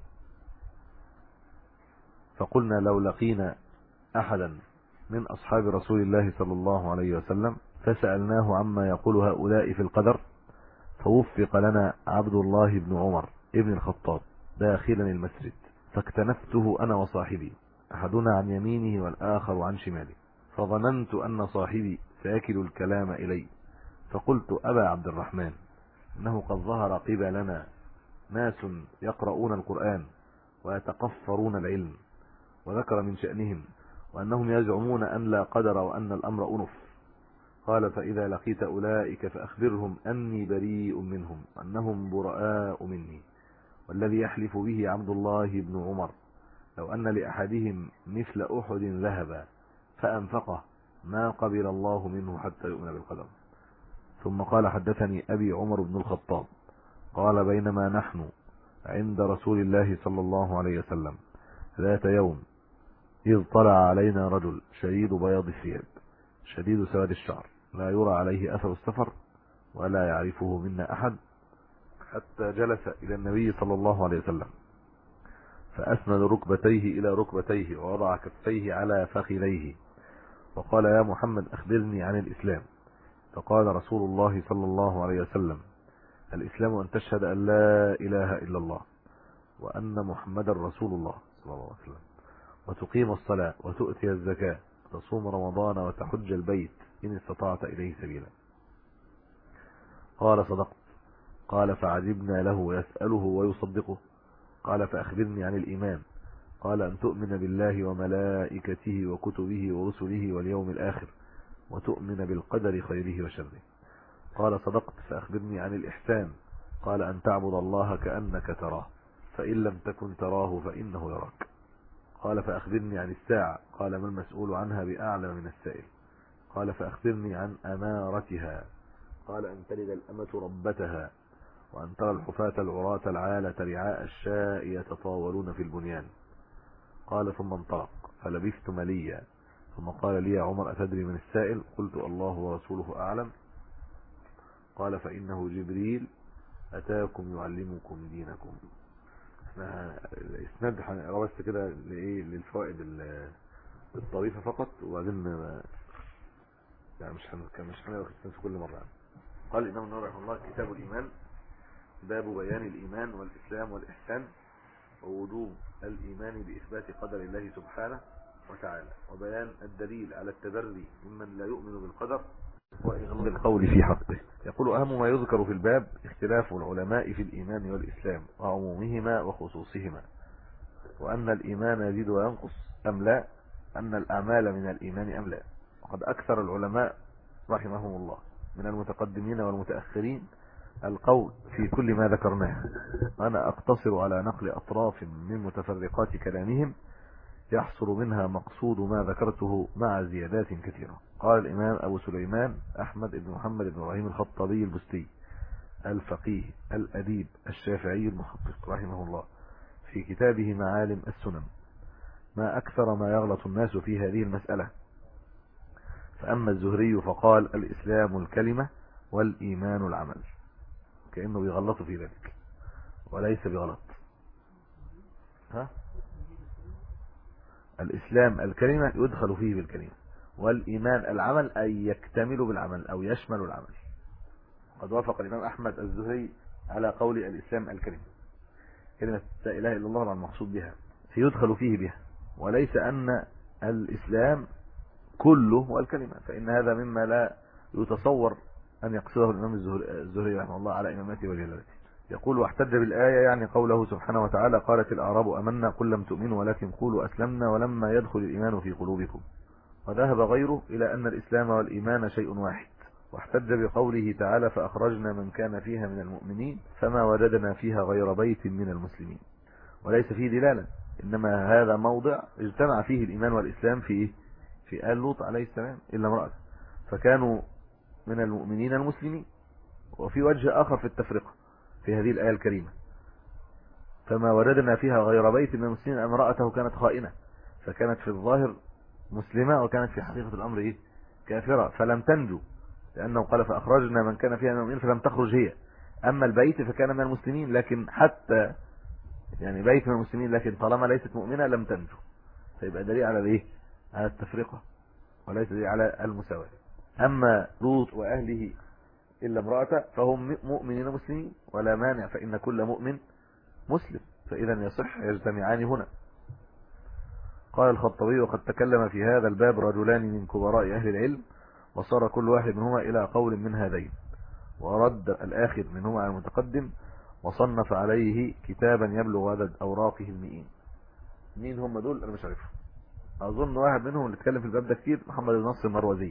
فقلنا لو لقينا أحدا من أصحاب رسول الله صلى الله عليه وسلم فسألناه عما يقول هؤلاء في القدر فوفق لنا عبد الله بن عمر ابن الخطاب داخلا المسجد فاكتنفته أنا وصاحبي أحدنا عن يمينه والآخر عن شماله فظننت أن صاحبي سيكل الكلام إلي فقلت أبا عبد الرحمن إنه قد ظهر قبلنا ناس يقرؤون القرآن ويتقفرون العلم وذكر من شأنهم وأنهم يزعمون أن لا قدر وأن الأمر أنف قال فإذا لقيت أولئك فأخبرهم أني بريء منهم أنهم براء مني والذي يحلف به عبد الله بن عمر لو أن لأحدهم مثل أحد ذهبا فأنفقه ما قبل الله منه حتى يؤمن بالقدر ثم قال حدثني أبي عمر بن الخطاب قال بينما نحن عند رسول الله صلى الله عليه وسلم ذات يوم إذ طلع علينا رجل شديد بياض الثياب شديد سواد الشعر لا يرى عليه أثر السفر ولا يعرفه منا أحد حتى جلس إلى النبي صلى الله عليه وسلم فأسند ركبتيه إلى ركبتيه ووضع كفيه على فخذيه وقال يا محمد أخبرني عن الإسلام فقال رسول الله صلى الله عليه وسلم الإسلام أن تشهد أن لا إله إلا الله وأن محمد رسول الله صلى الله عليه وسلم وتقيم الصلاة وتؤتي الزكاة وتصوم رمضان وتحج البيت إن استطعت إليه سبيلا قال صدقت قال فعجبنا له يسأله ويصدقه قال فأخبرني عن الإيمان قال أن تؤمن بالله وملائكته وكتبه ورسله واليوم الآخر وتؤمن بالقدر خيره وشره قال صدقت فأخبرني عن الإحسان قال أن تعبد الله كأنك تراه فإن لم تكن تراه فإنه يراك قال فأخبرني عن الساعة قال ما المسؤول عنها بأعلم من السائل قال فأخبرني عن أمارتها قال أن تلد الأمة ربتها وأن ترى الحفاة العراة العالة رعاء الشاء يتطاولون في البنيان قال ثم انطلق فلبثت مليا ثم قال لي يا عمر أتدري من السائل قلت الله ورسوله أعلم قال فإنه جبريل أتاكم يعلمكم دينكم احنا الاسناد هنقرا بس كده لايه للفوائد الطريفه فقط وبعدين يعني مش هن مش هنقرا في كل مره يعني. قال الامام النووي رحمه الله كتاب الايمان باب بيان الايمان والاسلام والاحسان ووجوب الايمان باثبات قدر الله سبحانه وتعالى وبيان الدليل على التبري ممن لا يؤمن بالقدر وإغلاق القول في حقه يقول أهم ما يذكر في الباب اختلاف العلماء في الإيمان والإسلام وعمومهما وخصوصهما وأن الإيمان يزيد وينقص أم لا أن الأعمال من الإيمان أم لا وقد أكثر العلماء رحمهم الله من المتقدمين والمتأخرين القول في كل ما ذكرناه أنا أقتصر على نقل أطراف من متفرقات كلامهم يحصل منها مقصود ما ذكرته مع زيادات كثيرة قال الإمام أبو سليمان أحمد بن محمد بن إبراهيم الخطابي البستي الفقيه الأديب الشافعي المحقق رحمه الله في كتابه معالم السنن ما أكثر ما يغلط الناس في هذه المسألة فأما الزهري فقال الإسلام الكلمة والإيمان العمل كأنه بيغلط في ذلك وليس بغلط ها الإسلام الكلمة يدخل فيه بالكلمة والإيمان العمل أي يكتمل بالعمل أو يشمل العمل قد وافق الإمام أحمد الزهري على قول الإسلام الكلمة كلمة لا إله إلا الله المقصود بها سيدخل فيه بها وليس أن الإسلام كله هو الكلمة فإن هذا مما لا يتصور أن يقصده الإمام الزهري رحمه الله على إمامته وجلالته يقول واحتج بالآية يعني قوله سبحانه وتعالى قالت الأعراب أمنا قل لم تؤمنوا ولكن قولوا أسلمنا ولما يدخل الإيمان في قلوبكم وذهب غيره إلى أن الإسلام والإيمان شيء واحد واحتج بقوله تعالى فأخرجنا من كان فيها من المؤمنين فما وجدنا فيها غير بيت من المسلمين وليس فيه دلالة إنما هذا موضع اجتمع فيه الإيمان والإسلام في في آل لوط عليه السلام إلا امرأة فكانوا من المؤمنين المسلمين وفي وجه آخر في التفرقة في هذه الآية الكريمة فما وردنا فيها غير بيت من المسلمين امرأته كانت خائنة فكانت في الظاهر مسلمة وكانت في حقيقة الأمر إيه؟ كافرة فلم تنجو لأنه قال فأخرجنا من كان فيها من المؤمنين فلم تخرج هي أما البيت فكان من المسلمين لكن حتى يعني بيت من المسلمين لكن طالما ليست مؤمنة لم تنجو فيبقى دليل على الايه على التفرقة وليس دليل على المساواة أما لوط وأهله إلا امرأة فهم مؤمنين مسلمين ولا مانع فإن كل مؤمن مسلم فإذا يصح يجتمعان هنا قال الخطبي وقد تكلم في هذا الباب رجلان من كبراء أهل العلم وصار كل واحد منهما إلى قول من هذين ورد الآخر منهما على المتقدم وصنف عليه كتابا يبلغ عدد أوراقه المئين مين هم دول أنا مش عارفهم أظن واحد منهم اللي اتكلم في الباب ده كتير محمد النصر المروزي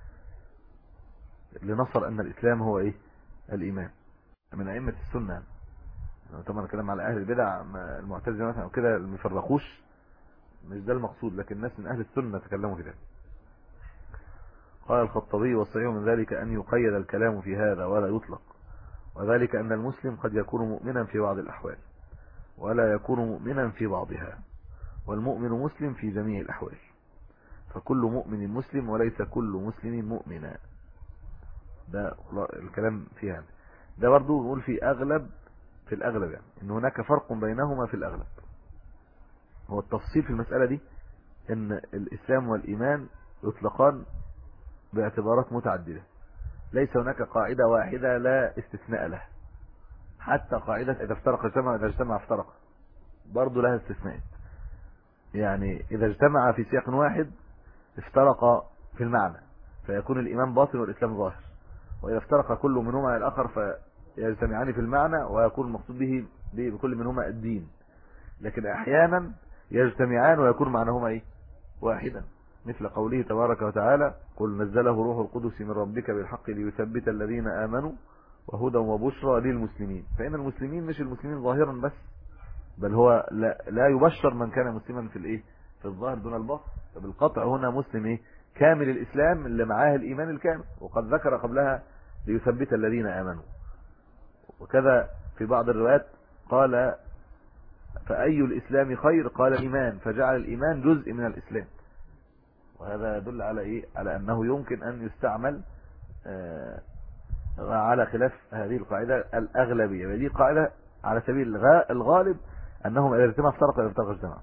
اللي نصر أن الإسلام هو إيه الإيمان من أئمة السنة طبعا الكلام على أهل البدع المعتزلة مثلا أو كده اللي يفرقوش مش ده المقصود لكن الناس من أهل السنة تكلموا في ذلك قال الخطبي والصحيح من ذلك أن يقيد الكلام في هذا ولا يطلق وذلك أن المسلم قد يكون مؤمنا في بعض الأحوال ولا يكون مؤمنا في بعضها والمؤمن مسلم في جميع الأحوال فكل مؤمن مسلم وليس كل مسلم مؤمنا ده الكلام فيها ده برضو نقول في أغلب في الأغلب يعني إن هناك فرق بينهما في الأغلب هو التفصيل في المسألة دي إن الإسلام والإيمان يطلقان باعتبارات متعددة ليس هناك قاعدة واحدة لا استثناء لها حتى قاعدة إذا افترق اجتمع إذا اجتمع افترق برضو لها استثناء يعني إذا اجتمع في سياق واحد افترق في المعنى فيكون الإيمان باطن والإسلام ظاهر وإذا افترق كل منهما على الآخر فيجتمعان في المعنى ويكون المقصود به بكل منهما الدين لكن أحيانا يجتمعان ويكون معناهما إيه واحدا مثل قوله تبارك وتعالى قل نزله روح القدس من ربك بالحق ليثبت الذين آمنوا وهدى وبشرى للمسلمين فإن المسلمين مش المسلمين ظاهرا بس بل هو لا, لا يبشر من كان مسلما في الايه في الظاهر دون الباطن فبالقطع هنا مسلم ايه كامل الإسلام اللي معاه الإيمان الكامل وقد ذكر قبلها ليثبت الذين آمنوا وكذا في بعض الروايات قال فأي الإسلام خير قال الإيمان فجعل الإيمان جزء من الإسلام وهذا يدل على إيه على أنه يمكن أن يستعمل آه، على خلاف هذه القاعدة الأغلبية ودي قاعدة على سبيل الغالب أنهم إذا اجتمع افترقوا إذا افترقوا اجتمعوا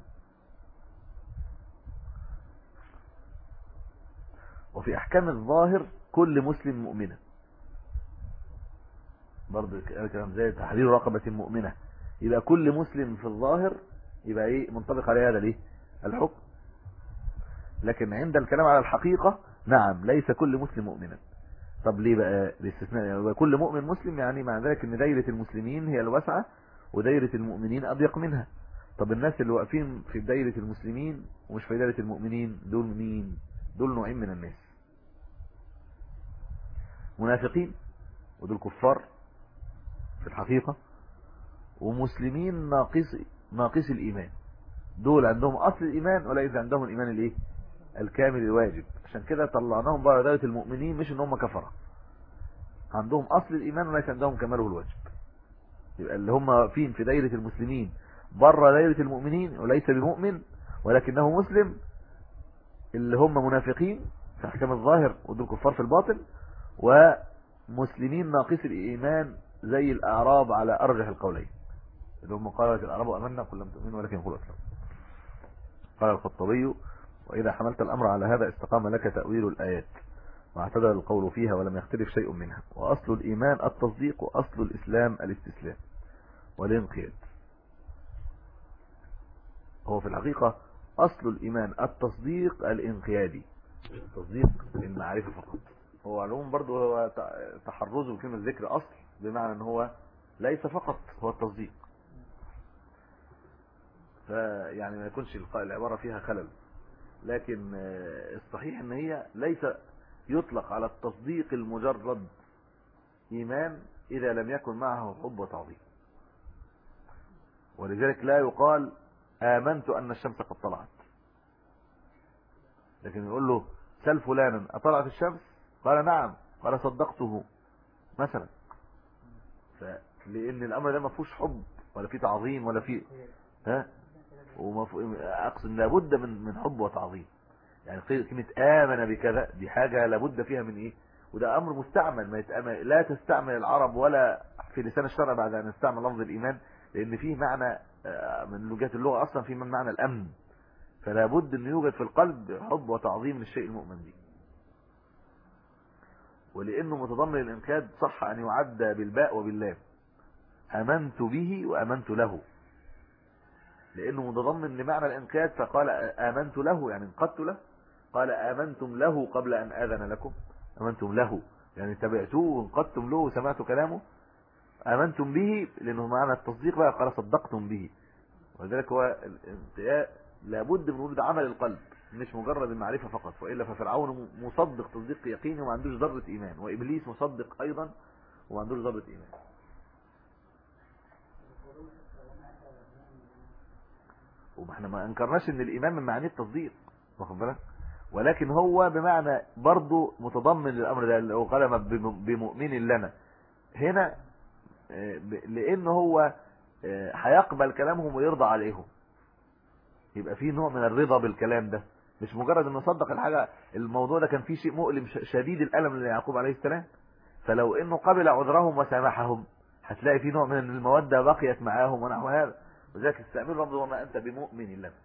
وفي أحكام الظاهر كل مسلم مؤمنة برضه كلام زي تحرير رقبة مؤمنة يبقى كل مسلم في الظاهر يبقى ايه منطبق عليه هذا ليه الحكم لكن عند الكلام على الحقيقة نعم ليس كل مسلم مؤمنا طب ليه بقى الاستثناء يعني كل مؤمن مسلم يعني مع ذلك ان دايرة المسلمين هي الواسعة ودايرة المؤمنين اضيق منها طب الناس اللي واقفين في دايرة المسلمين ومش في دايرة المؤمنين دول مين دول نوعين من الناس منافقين ودول كفار في الحقيقة ومسلمين ناقص ناقص الإيمان دول عندهم أصل الإيمان وليس عندهم الإيمان الإيه الكامل الواجب عشان كده طلعناهم بره دائرة المؤمنين مش ان هم كفرة عندهم أصل الإيمان وليس عندهم كماله الواجب يبقى اللي هم فين في دائرة المسلمين بره دائرة المؤمنين وليس بمؤمن ولكنه مسلم اللي هم منافقين في احكام الظاهر ودول كفار في الباطن ومسلمين ناقص الإيمان زي الأعراب على أرجح القولين اللي هم قالت الأعراب أمنا قل لم تؤمنوا ولكن قلوا أسلم قال الخطبي وإذا حملت الأمر على هذا استقام لك تأويل الآيات واعتدل القول فيها ولم يختلف شيء منها وأصل الإيمان التصديق وأصل الإسلام الاستسلام والانقياد هو في الحقيقة أصل الإيمان التصديق الانقيادي تصديق المعرفة فقط هو علوم برضو هو تحرزه بكلمة ذكر أصل بمعنى ان هو ليس فقط هو التصديق فيعني ما يكونش العبارة فيها خلل لكن الصحيح ان هي ليس يطلق على التصديق المجرد ايمان اذا لم يكن معه حب وتعظيم ولذلك لا يقال امنت ان الشمس قد طلعت لكن يقول له سل فلانا اطلعت الشمس قال نعم قال صدقته مثلا لان الامر ده ما فيهوش حب ولا فيه تعظيم ولا فيه ها اقصد لابد من من حب وتعظيم يعني كلمه امن بكذا دي حاجه لابد فيها من ايه وده امر مستعمل ما يتأمل لا تستعمل العرب ولا في لسان الشرع بعد ان نستعمل لفظ الايمان لان فيه معنى آه، من لغات اللغه اصلا فيه من معنى الامن فلا بد ان يوجد في القلب حب وتعظيم للشيء المؤمن به ولانه متضمن الانقياد صح ان يعد بالباء وباللام امنت به وامنت له لانه متضمن لمعنى الانقياد فقال امنت له يعني انقدت له قال امنتم له قبل ان اذن لكم امنتم له يعني تبعتوه وانقدتم له وسمعتوا كلامه امنتم به لانه معنى التصديق بقى قال صدقتم به ولذلك هو الانقياد لابد من وجود عمل القلب مش مجرد المعرفة فقط وإلا ففرعون مصدق تصديق يقيني وما عندوش ذرة إيمان وإبليس مصدق أيضا وما عندوش ذرة إيمان وما احنا ما انكرناش ان الايمان من معانيه التصديق واخد بالك ولكن هو بمعنى برضه متضمن للامر ده اللي هو قال بمؤمن لنا هنا آه، لان هو آه، هيقبل كلامهم ويرضى عليهم يبقى في نوع من الرضا بالكلام ده مش مجرد انه صدق الحاجه الموضوع ده كان فيه شيء مؤلم شديد الالم ليعقوب عليه السلام فلو انه قبل عذرهم وسامحهم هتلاقي في نوع من الموده بقيت معاهم ونحو هذا وذلك استعمل رمز وما انت بمؤمن لنا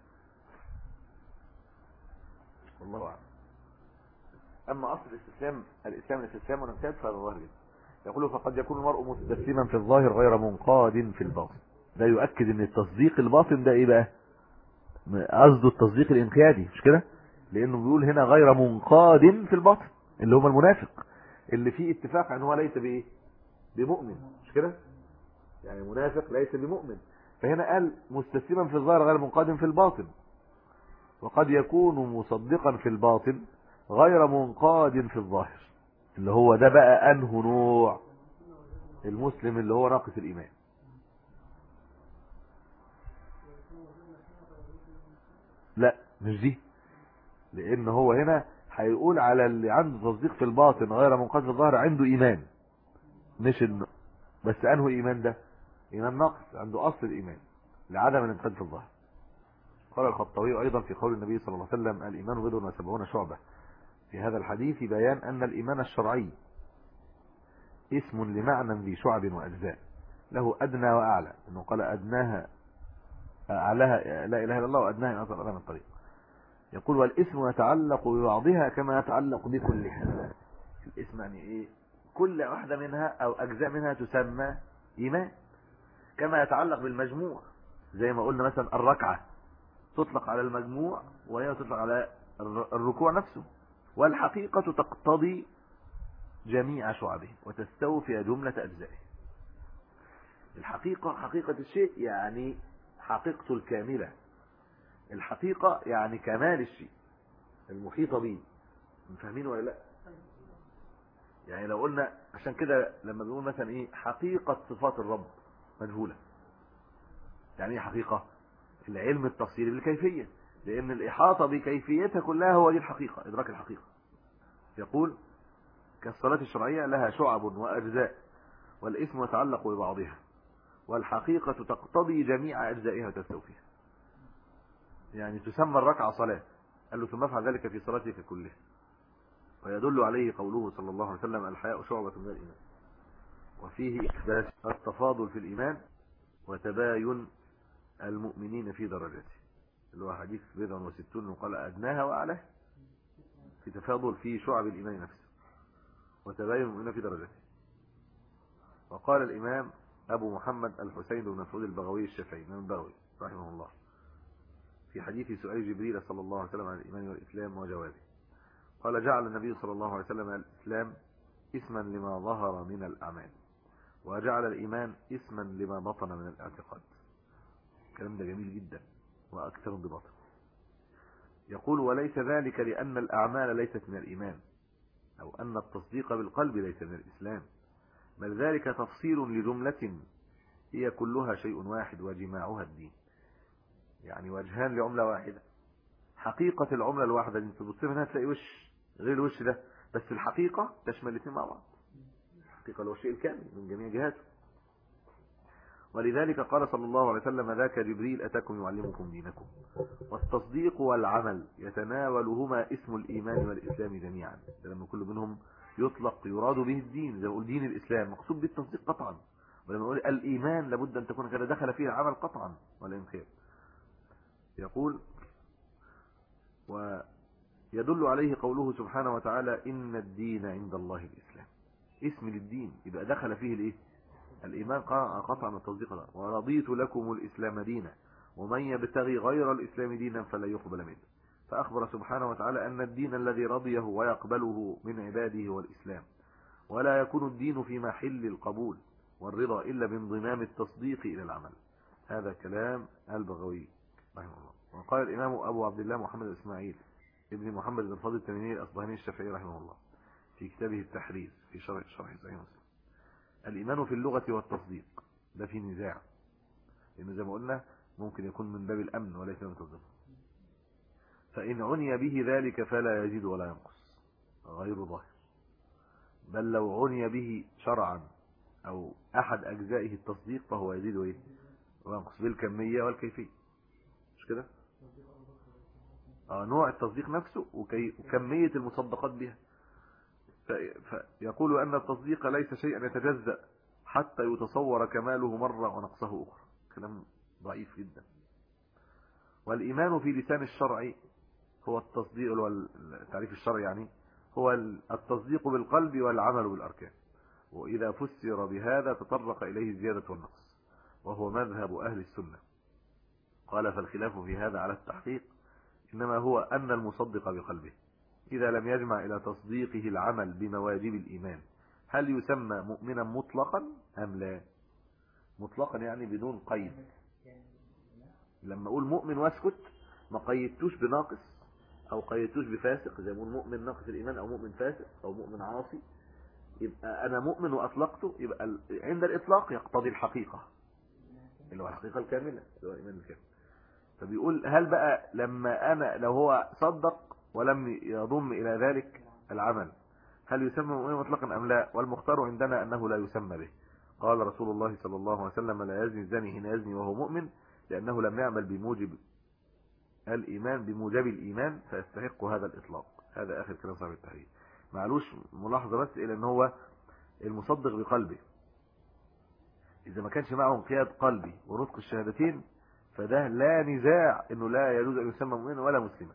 والله اعلم اما اصل الاستسلام الاسلام الاستسلام والانقياد فهذا ظاهر جدا يقول فقد يكون المرء مستسلما في الظاهر غير منقاد في الباطن ده يؤكد ان التصديق الباطن ده ايه بقى قصده التصديق الانقيادي مش كده لانه بيقول هنا غير منقاد في الباطن اللي هم المنافق اللي فيه اتفاق ان هو ليس بايه بمؤمن مش كده يعني منافق ليس بمؤمن فهنا قال مستسلما في الظاهر غير منقاد في الباطن وقد يكون مصدقا في الباطن غير منقاد في الظاهر اللي هو ده بقى انه نوع المسلم اللي هو ناقص الايمان لا مش دي لان هو هنا هيقول على اللي عنده تصديق في الباطن غير منقاد في الظاهر عنده ايمان مش إنه بس انه ايمان ده ايمان ناقص عنده اصل الايمان لعدم الانقاد في الظاهر قال الخطابي ايضا في قول النبي صلى الله عليه وسلم الايمان بضع وسبعون شعبه في هذا الحديث بيان ان الايمان الشرعي اسم لمعنى ذي شعب واجزاء له ادنى واعلى انه قال ادناها اعلاها لا اله الا الله وادناها ان اطلع من الطريق يقول والاسم يتعلق ببعضها كما يتعلق بكلها الاسم يعني ايه كل واحدة منها او اجزاء منها تسمى ايمان كما يتعلق بالمجموع زي ما قلنا مثلا الركعة تطلق على المجموع وهي تطلق على الركوع نفسه والحقيقة تقتضي جميع شعبه وتستوفي جملة أجزائه الحقيقة حقيقة الشيء يعني حقيقته الكاملة الحقيقة يعني كمال الشيء المحيطة به فاهمين ولا لا يعني لو قلنا عشان كده لما بنقول مثلا ايه حقيقة صفات الرب مجهولة يعني ايه حقيقة العلم التفصيلي بالكيفية لان الاحاطة بكيفيتها كلها هو دي الحقيقة ادراك الحقيقة يقول كالصلاة الشرعية لها شعب واجزاء والاسم يتعلق ببعضها والحقيقة تقتضي جميع اجزائها وتستوفيها يعني تسمى الركعة صلاة قال له ثم افعل ذلك في صلاتك كلها ويدل عليه قوله صلى الله عليه وسلم الحياء شعبة من الإيمان وفيه إثبات التفاضل في الإيمان وتباين المؤمنين في درجاته اللي هو حديث بضع وستون وقال أدناها وأعلاه في تفاضل في شعب الإيمان نفسه وتباين المؤمنين في درجاته وقال الإمام أبو محمد الحسين بن مسعود البغوي الشافعي من البغوي رحمه الله في حديث سؤال جبريل صلى الله عليه وسلم عن الإيمان والإسلام وجوابه قال جعل النبي صلى الله عليه وسلم الإسلام اسما لما ظهر من الأعمال وجعل الإيمان اسما لما بطن من الاعتقاد الكلام ده جميل جدا وأكثر انضباطا يقول وليس ذلك لأن الأعمال ليست من الإيمان أو أن التصديق بالقلب ليس من الإسلام بل ذلك تفصيل لجملة هي كلها شيء واحد وجماعها الدين يعني وجهان لعملة واحدة حقيقة العملة الواحدة انت تبص منها تلاقي وش غير الوش ده بس الحقيقة تشمل الاثنين مع بعض الحقيقة هو الشيء الكامل من جميع جهاته ولذلك قال صلى الله عليه وسلم ذاك جبريل أتاكم يعلمكم دينكم والتصديق والعمل يتناولهما اسم الإيمان والإسلام جميعا لما كل منهم يطلق يراد به الدين زي ما دين الإسلام مقصود بالتصديق قطعا ولما نقول الإيمان لابد أن تكون كذا دخل فيه العمل قطعا ولا خير يقول ويدل عليه قوله سبحانه وتعالى إن الدين عند الله الإسلام اسم للدين يبقى دخل فيه الايه الإيمان قطعا التصديق ورضيت لكم الإسلام دينا ومن يبتغي غير الإسلام دينا فلا يقبل منه فأخبر سبحانه وتعالى أن الدين الذي رضيه ويقبله من عباده هو الإسلام ولا يكون الدين في محل القبول والرضا إلا بانضمام التصديق إلى العمل هذا كلام البغوي رحمه الله وقال الإمام أبو عبد الله محمد إسماعيل ابن محمد بن فاضل التميمي الأصبهاني الشافعي رحمه الله في كتابه التحرير في شرح شرح صحيح مسلم الإيمان في اللغة والتصديق ده في نزاع لأنه زي ما قلنا ممكن يكون من باب الأمن وليس من التصديق فإن عني به ذلك فلا يزيد ولا ينقص غير ظاهر بل لو عني به شرعا أو أحد أجزائه التصديق فهو يزيد وينقص بالكمية والكيفية مش كده آه نوع التصديق نفسه وكمية المصدقات بها فيقول أن التصديق ليس شيئا يتجزأ حتى يتصور كماله مرة ونقصه أخرى كلام ضعيف جدا والإيمان في لسان الشرع هو التصديق والتعريف الشرعي يعني هو التصديق بالقلب والعمل بالأركان وإذا فسر بهذا تطرق إليه الزيادة والنقص وهو مذهب أهل السنة قال فالخلاف في هذا على التحقيق إنما هو أن المصدق بقلبه إذا لم يجمع إلى تصديقه العمل بمواجب الإيمان هل يسمى مؤمنا مطلقا أم لا مطلقا يعني بدون قيد لما أقول مؤمن واسكت ما قيدتوش بناقص أو قيدتوش بفاسق زي ما أقول مؤمن ناقص الإيمان أو مؤمن فاسق أو مؤمن عاصي يبقى أنا مؤمن وأطلقته يبقى عند الإطلاق يقتضي الحقيقة اللي هو الحقيقة الكاملة اللي هو الإيمان الكامل فبيقول هل بقى لما انا لو هو صدق ولم يضم إلى ذلك العمل هل يسمى مؤمنا مطلقا أم لا والمختار عندنا أنه لا يسمى به قال رسول الله صلى الله عليه وسلم لا يزني الزاني حين يزني وهو مؤمن لأنه لم يعمل بموجب الإيمان بموجب الإيمان فيستحق هذا الإطلاق هذا آخر كلام صاحب التحرير معلوش ملاحظة بس إلى أن هو المصدق بقلبه إذا ما كانش معه انقياد قلبي ونطق الشهادتين فده لا نزاع أنه لا يجوز أن يسمى مؤمنا ولا مسلما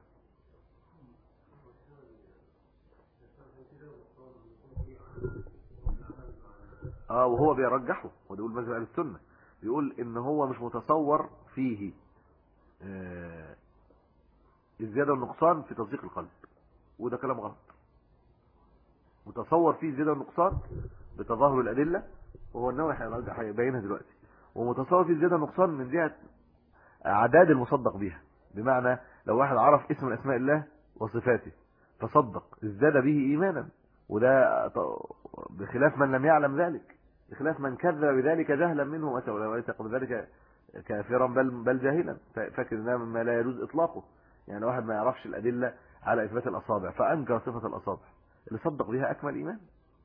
اه وهو بيرجحه وده يقول مذهب اهل السنه بيقول ان هو مش متصور فيه آه الزياده والنقصان في تصديق القلب وده كلام غلط متصور فيه الزياده والنقصان بتظاهر الادله وهو النووي هيبينها دلوقتي ومتصور فيه الزياده والنقصان من جهه اعداد المصدق بها بمعنى لو واحد عرف اسم من اسماء الله وصفاته فصدق ازداد به ايمانا وده بخلاف من لم يعلم ذلك بخلاف من كذب بذلك جهلا منه وليس قبل ذلك كافرا بل بل جاهلا فاكر انه ما لا يجوز اطلاقه يعني واحد ما يعرفش الادله على اثبات الاصابع فانكر صفه الاصابع اللي صدق بها اكمل ايمان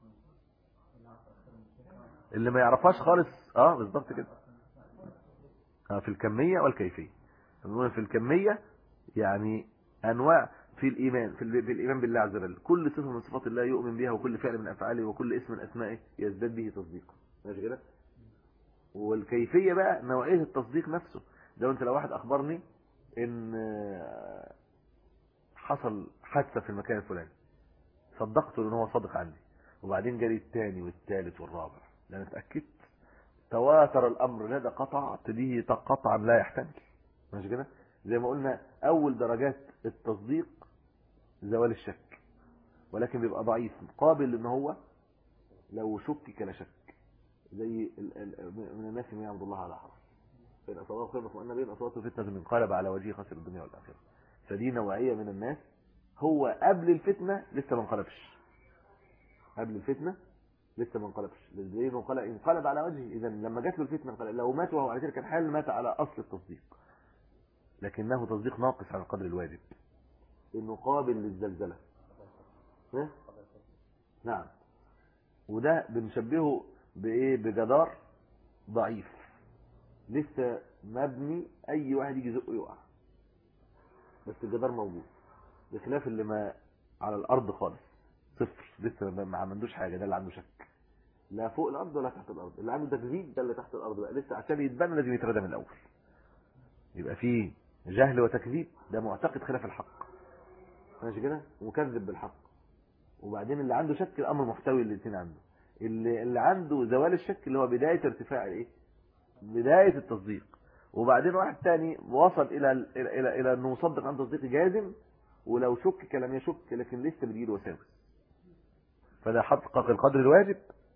اللي ما يعرفهاش خالص اه بالظبط كده آه في الكميه والكيفيه في الكميه يعني انواع في الإيمان في الإيمان بالله عز وجل كل صفة من صفات الله يؤمن بها وكل فعل من أفعاله وكل اسم من أسمائه يزداد به تصديقا ماشي كده والكيفية بقى نوعية التصديق نفسه لو أنت لو واحد أخبرني إن حصل حادثة في المكان الفلاني صدقته إن هو صادق عندي وبعدين جالي الثاني والثالث والرابع لأن اتأكدت تواتر الأمر لدى قطعت به قطعا لا يحتمل ماشي كده زي ما قلنا أول درجات التصديق زوال الشك ولكن بيبقى ضعيف قابل ان هو لو شك لا شك زي من الناس من يعبد الله على حرف فإن أصابه خير فأن بين أصابته فتنة من قلب على وجهه خسر الدنيا والآخرة فدي نوعية من الناس هو قبل الفتنة لسه ما انقلبش قبل الفتنة لسه ما انقلبش لانه انقلب على وجهه اذا لما جات له الفتنه انقلب لو مات وهو على تلك الحال مات على اصل التصديق لكنه تصديق ناقص على القدر الواجب انه قابل للزلزلة ها؟ نعم وده بنشبهه بايه بجدار ضعيف لسه مبني اي واحد يجي يزقه يقع بس الجدار موجود بخلاف اللي ما على الارض خالص صفر لسه ما عندوش حاجه ده اللي عنده شك لا فوق الارض ولا تحت الارض اللي عنده تكذيب ده اللي تحت الارض بقى لسه عشان يتبنى لازم يتردى من الاول يبقى فيه جهل وتكذيب ده معتقد خلاف الحق ماشي كده ومكذب بالحق وبعدين اللي عنده شك الامر محتوي الاثنين عنده اللي اللي عنده زوال الشك اللي هو بدايه ارتفاع الايه بدايه التصديق وبعدين واحد تاني وصل الى الى الى, إلى انه مصدق عن تصديق جازم ولو شك لم يشك لكن لسه بتجيله وساوس فده حقق القدر الواجب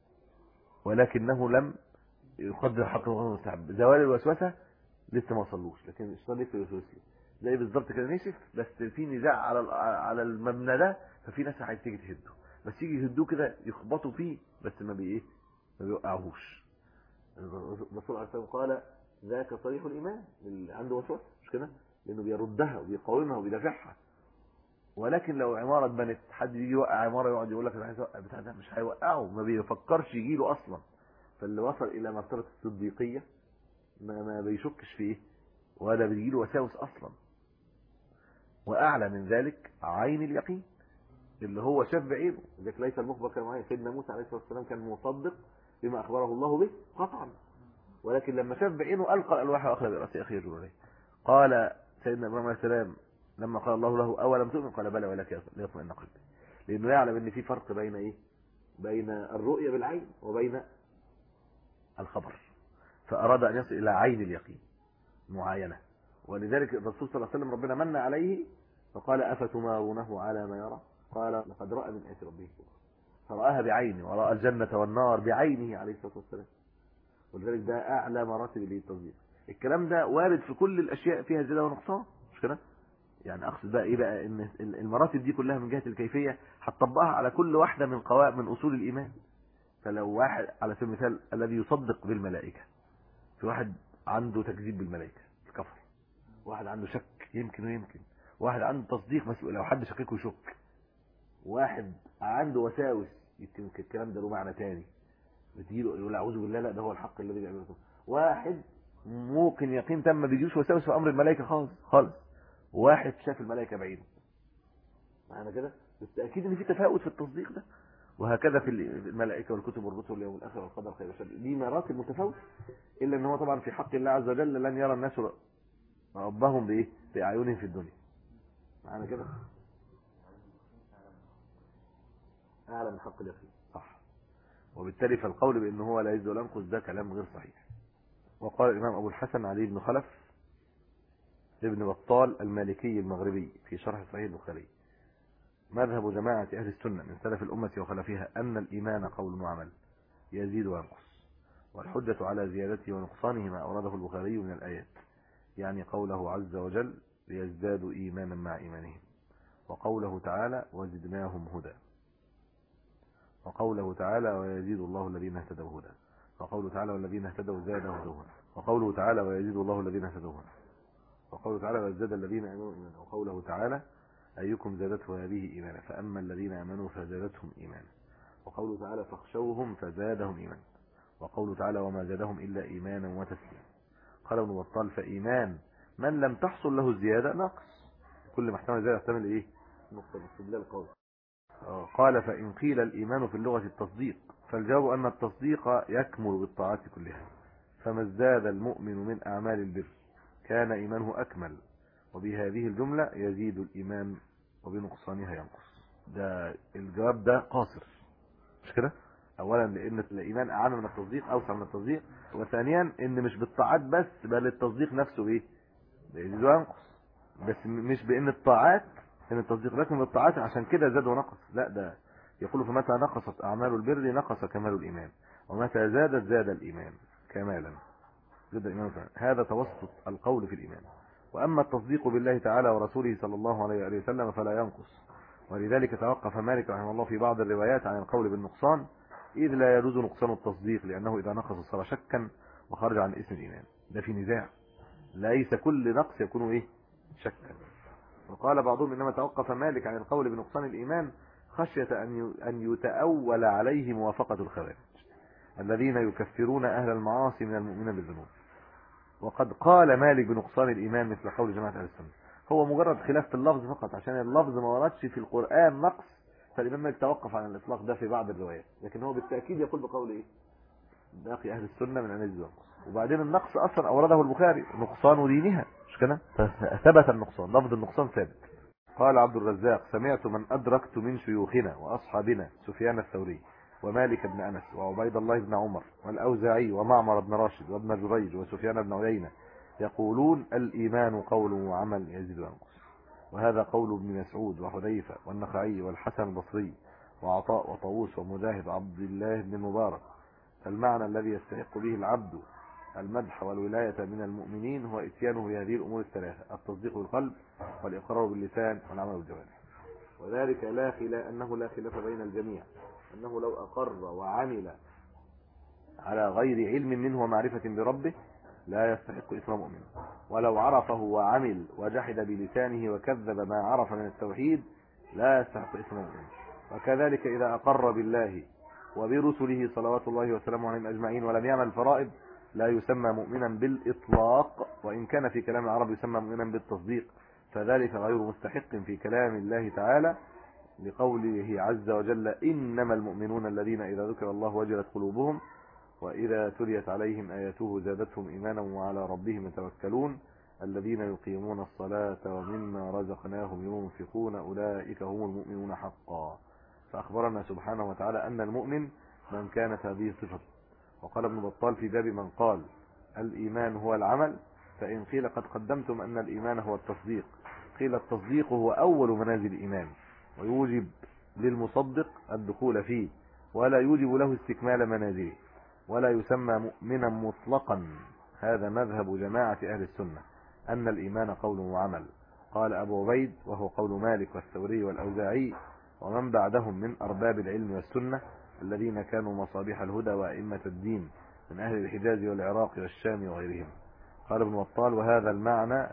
ولكنه لم يقدر حق المستحب زوال الوسوسه لسه ما وصلوش لكن الشيطان لسه يوسوس له زي بالظبط كده نشف بس في نزاع على على المبنى ده ففي ناس عايز تيجي تهده بس يجي يهدوه كده يخبطوا فيه بس ما بي ايه ما بيوقعوهوش الرسول عليه الصلاه قال ذاك صريح الايمان اللي عنده وسوسه مش كده لانه بيردها وبيقاومها وبيدافعها ولكن لو عماره اتبنت حد يجي يوقع عماره يقعد يقول لك انا عايز اوقع بتاع ده مش هيوقعه ما بيفكرش يجي له اصلا فاللي وصل الى مرتبه الصديقيه ما, ما بيشكش فيه ولا بيجي له وساوس اصلا واعلى من ذلك عين اليقين اللي هو شاف بعينه ذلك ليس المخبر كان معين سيدنا موسى عليه الصلاه والسلام كان مصدق بما اخبره الله به قطعا ولكن لما شاف بعينه القى الالواح واخذ براس اخيه جبريل قال سيدنا ابراهيم عليه السلام لما قال الله له اولم تؤمن قال بلى ولكن ليطمئن قلبي لانه يعلم ان في فرق بين ايه بين الرؤيه بالعين وبين الخبر فاراد ان يصل الى عين اليقين معاينه ولذلك الرسول صلى الله عليه وسلم ربنا من عليه فقال أفتمارونه على ما يرى قال لقد رأى من آيات ربه فرآها بعينه ورأى الجنة والنار بعينه عليه الصلاة والسلام ولذلك ده أعلى مراتب التصديق الكلام ده وارد في كل الأشياء فيها زيادة ونقصان مش كده يعني أقصد بقى إيه بقى إن المراتب دي كلها من جهة الكيفية هتطبقها على كل واحدة من قواعد من أصول الإيمان فلو واحد على سبيل المثال الذي يصدق بالملائكة في واحد عنده تكذيب بالملائكة الكفر واحد عنده شك يمكن ويمكن واحد عنده تصديق بس لو حد شككه يشك واحد عنده وساوس يمكن الكلام ده له معنى تاني بتجيله يقول اعوذ بالله لا ده هو الحق الذي بيعمله واحد ممكن يقين تم ما بيجيوش وساوس في امر الملائكه خالص خالص واحد شاف الملائكه بعينه معانا كده بالتاكيد ان في تفاوت في التصديق ده وهكذا في الملائكه والكتب والرسل واليوم الاخر والقدر خير وشر دي مراتب متفاوته الا ان هو طبعا في حق الله عز وجل لن يرى الناس ربهم بايه باعينهم في الدنيا معانا كده اعلى من حق اليقين صح وبالتالي فالقول بان هو لا يزد ولا ينقص ده كلام غير صحيح وقال الامام ابو الحسن علي بن خلف ابن بطال المالكي المغربي في شرح صحيح البخاري مذهب جماعة أهل السنة من سلف الأمة وخلفها أن الإيمان قول وعمل يزيد وينقص والحجة على زيادته ونقصانه ما أورده البخاري من الآيات يعني قوله عز وجل ليزدادوا إيمانا مع إيمانهم وقوله تعالى وزدناهم هدى وقوله تعالى ويزيد الله الذين اهتدوا هدى وقوله تعالى والذين اهتدوا زادوا هدى وقوله تعالى ويزيد الله الذين اهتدوا هدى وقوله تعالى ويزداد الذين امنوا ايمانا وقوله تعالى ايكم زادته هذه ايمانا فاما الذين امنوا فزادتهم ايمانا وقوله تعالى فاخشوهم فزادهم ايمانا وقوله تعالى وما زادهم الا ايمانا وتسليما قال ابن بطال فايمان من لم تحصل له الزياده نقص كل ما احتمل زياده يحتمل ايه نقص الاستدلال القول قال فإن قيل الإيمان في اللغة التصديق فالجواب أن التصديق يكمل بالطاعات كلها فما ازداد المؤمن من أعمال البر كان إيمانه أكمل وبهذه الجملة يزيد الإيمان وبنقصانها ينقص ده الجواب ده قاصر مش كده اولا لان الايمان اعم من التصديق اوسع من التصديق وثانيا ان مش بالطاعات بس بل التصديق نفسه ايه يزيد وينقص بس مش بان الطاعات ان التصديق لكن بالطاعات عشان كده زاد ونقص لا ده يقول فمتى نقصت اعمال البر نقص كمال الايمان ومتى زادت زاد الايمان كمالا زاد الايمان كمالا. هذا توسط القول في الايمان واما التصديق بالله تعالى ورسوله صلى الله عليه وآله وسلم فلا ينقص ولذلك توقف مالك رحمه الله في بعض الروايات عن القول بالنقصان إذ لا يجوز نقصان التصديق لأنه إذا نقص صار شكا وخرج عن اسم الإيمان ده في نزاع ليس كل نقص يكون إيه شكا وقال بعضهم إنما توقف مالك عن القول بنقصان الإيمان خشية أن يتأول عليه موافقة الخوارج الذين يكفرون أهل المعاصي من المؤمنين بالذنوب وقد قال مالك بنقصان الإيمان مثل قول جماعة أهل السنة هو مجرد خلاف في اللفظ فقط عشان اللفظ ما وردش في القرآن نقص فالإمام مالك توقف عن الإطلاق ده في بعض الروايات لكن هو بالتأكيد يقول بقول إيه باقي أهل السنة من أن ينقص وبعدين النقص أصلا أورده البخاري نقصان دينها مش كده فثبت النقصان لفظ النقصان ثابت قال عبد الرزاق سمعت من أدركت من شيوخنا وأصحابنا سفيان الثوري ومالك بن أنس وعبيد الله بن عمر والأوزاعي ومعمر بن راشد وابن جريج وسفيان بن عيينة يقولون الإيمان قول وعمل يزيد وينقص وهذا قول ابن مسعود وحذيفة والنخعي والحسن البصري وعطاء وطاووس ومجاهد عبد الله بن المبارك فالمعنى الذي يستحق به العبد المدح والولاية من المؤمنين هو اتيانه بهذه الأمور الثلاثة التصديق بالقلب والإقرار باللسان والعمل بالجوارح وذلك لا خلاف أنه لا خلاف بين الجميع أنه لو أقر وعمل على غير علم منه ومعرفة بربه لا يستحق إثم مؤمن ولو عرفه وعمل وجحد بلسانه وكذب ما عرف من التوحيد لا يستحق إثم مؤمن وكذلك إذا أقر بالله وبرسله صلوات الله وسلامه عليهم أجمعين ولم يعمل الفرائض لا يسمى مؤمنا بالإطلاق وإن كان في كلام العرب يسمى مؤمنا بالتصديق فذلك غير مستحق في كلام الله تعالى لقوله عز وجل إنما المؤمنون الذين إذا ذكر الله وجلت قلوبهم وإذا تليت عليهم آياته زادتهم إيمانا وعلى ربهم يتوكلون الذين يقيمون الصلاة ومما رزقناهم ينفقون أولئك هم المؤمنون حقا فأخبرنا سبحانه وتعالى أن المؤمن من كانت هذه صفته وقال ابن بطال في باب من قال الإيمان هو العمل فإن قيل قد قدمتم أن الإيمان هو التصديق قيل التصديق هو أول منازل الإيمان ويوجب للمصدق الدخول فيه ولا يوجب له استكمال منازله ولا يسمى مؤمنا مطلقا هذا مذهب جماعة أهل السنة أن الإيمان قول وعمل قال أبو عبيد وهو قول مالك والثوري والأوزاعي ومن بعدهم من أرباب العلم والسنة الذين كانوا مصابيح الهدى وأئمة الدين من أهل الحجاز والعراق والشام وغيرهم قال ابن بطال وهذا المعنى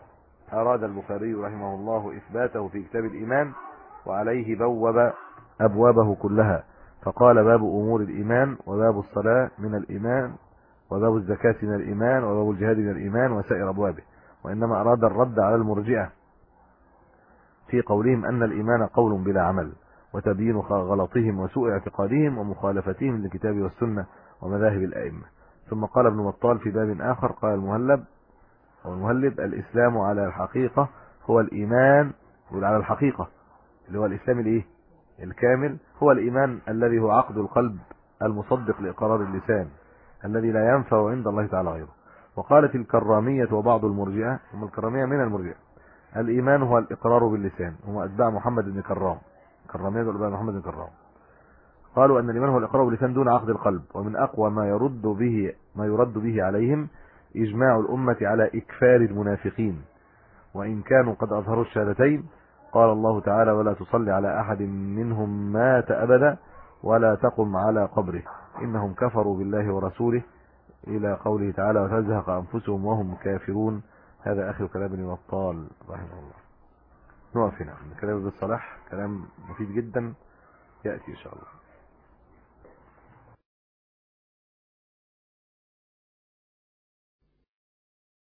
أراد البخاري رحمه الله إثباته في كتاب الإيمان وعليه بوب أبوابه كلها فقال باب أمور الإيمان وباب الصلاة من الإيمان وباب الزكاة من الإيمان وباب الجهاد من الإيمان وسائر أبوابه وإنما أراد الرد على المرجئة في قولهم أن الإيمان قول بلا عمل وتبيين غلطهم وسوء اعتقادهم ومخالفتهم للكتاب والسنة ومذاهب الأئمة ثم قال ابن بطال في باب آخر قال المهلب أو المهلب الإسلام على الحقيقة هو الإيمان يقول على الحقيقة اللي هو الإسلام الإيه الكامل هو الإيمان الذي هو عقد القلب المصدق لإقرار اللسان الذي لا ينفع عند الله تعالى غيره وقالت الكرامية وبعض المرجئة هم الكرامية من المرجئة الإيمان هو الإقرار باللسان هم أتباع محمد بن كرام كرامية أتباع محمد بن كرام قالوا أن الإيمان هو الإقرار باللسان دون عقد القلب ومن أقوى ما يرد به ما يرد به عليهم إجماع الأمة على إكفار المنافقين وإن كانوا قد أظهروا الشهادتين قال الله تعالى ولا تصلي على أحد منهم مات أبدا ولا تقم على قبره إنهم كفروا بالله ورسوله إلى قوله تعالى وتزهق أنفسهم وهم كافرون هذا آخر كلام ابن بطال رحمه الله نقف هنا كلام ابن الصلاح كلام مفيد جدا يأتي إن شاء الله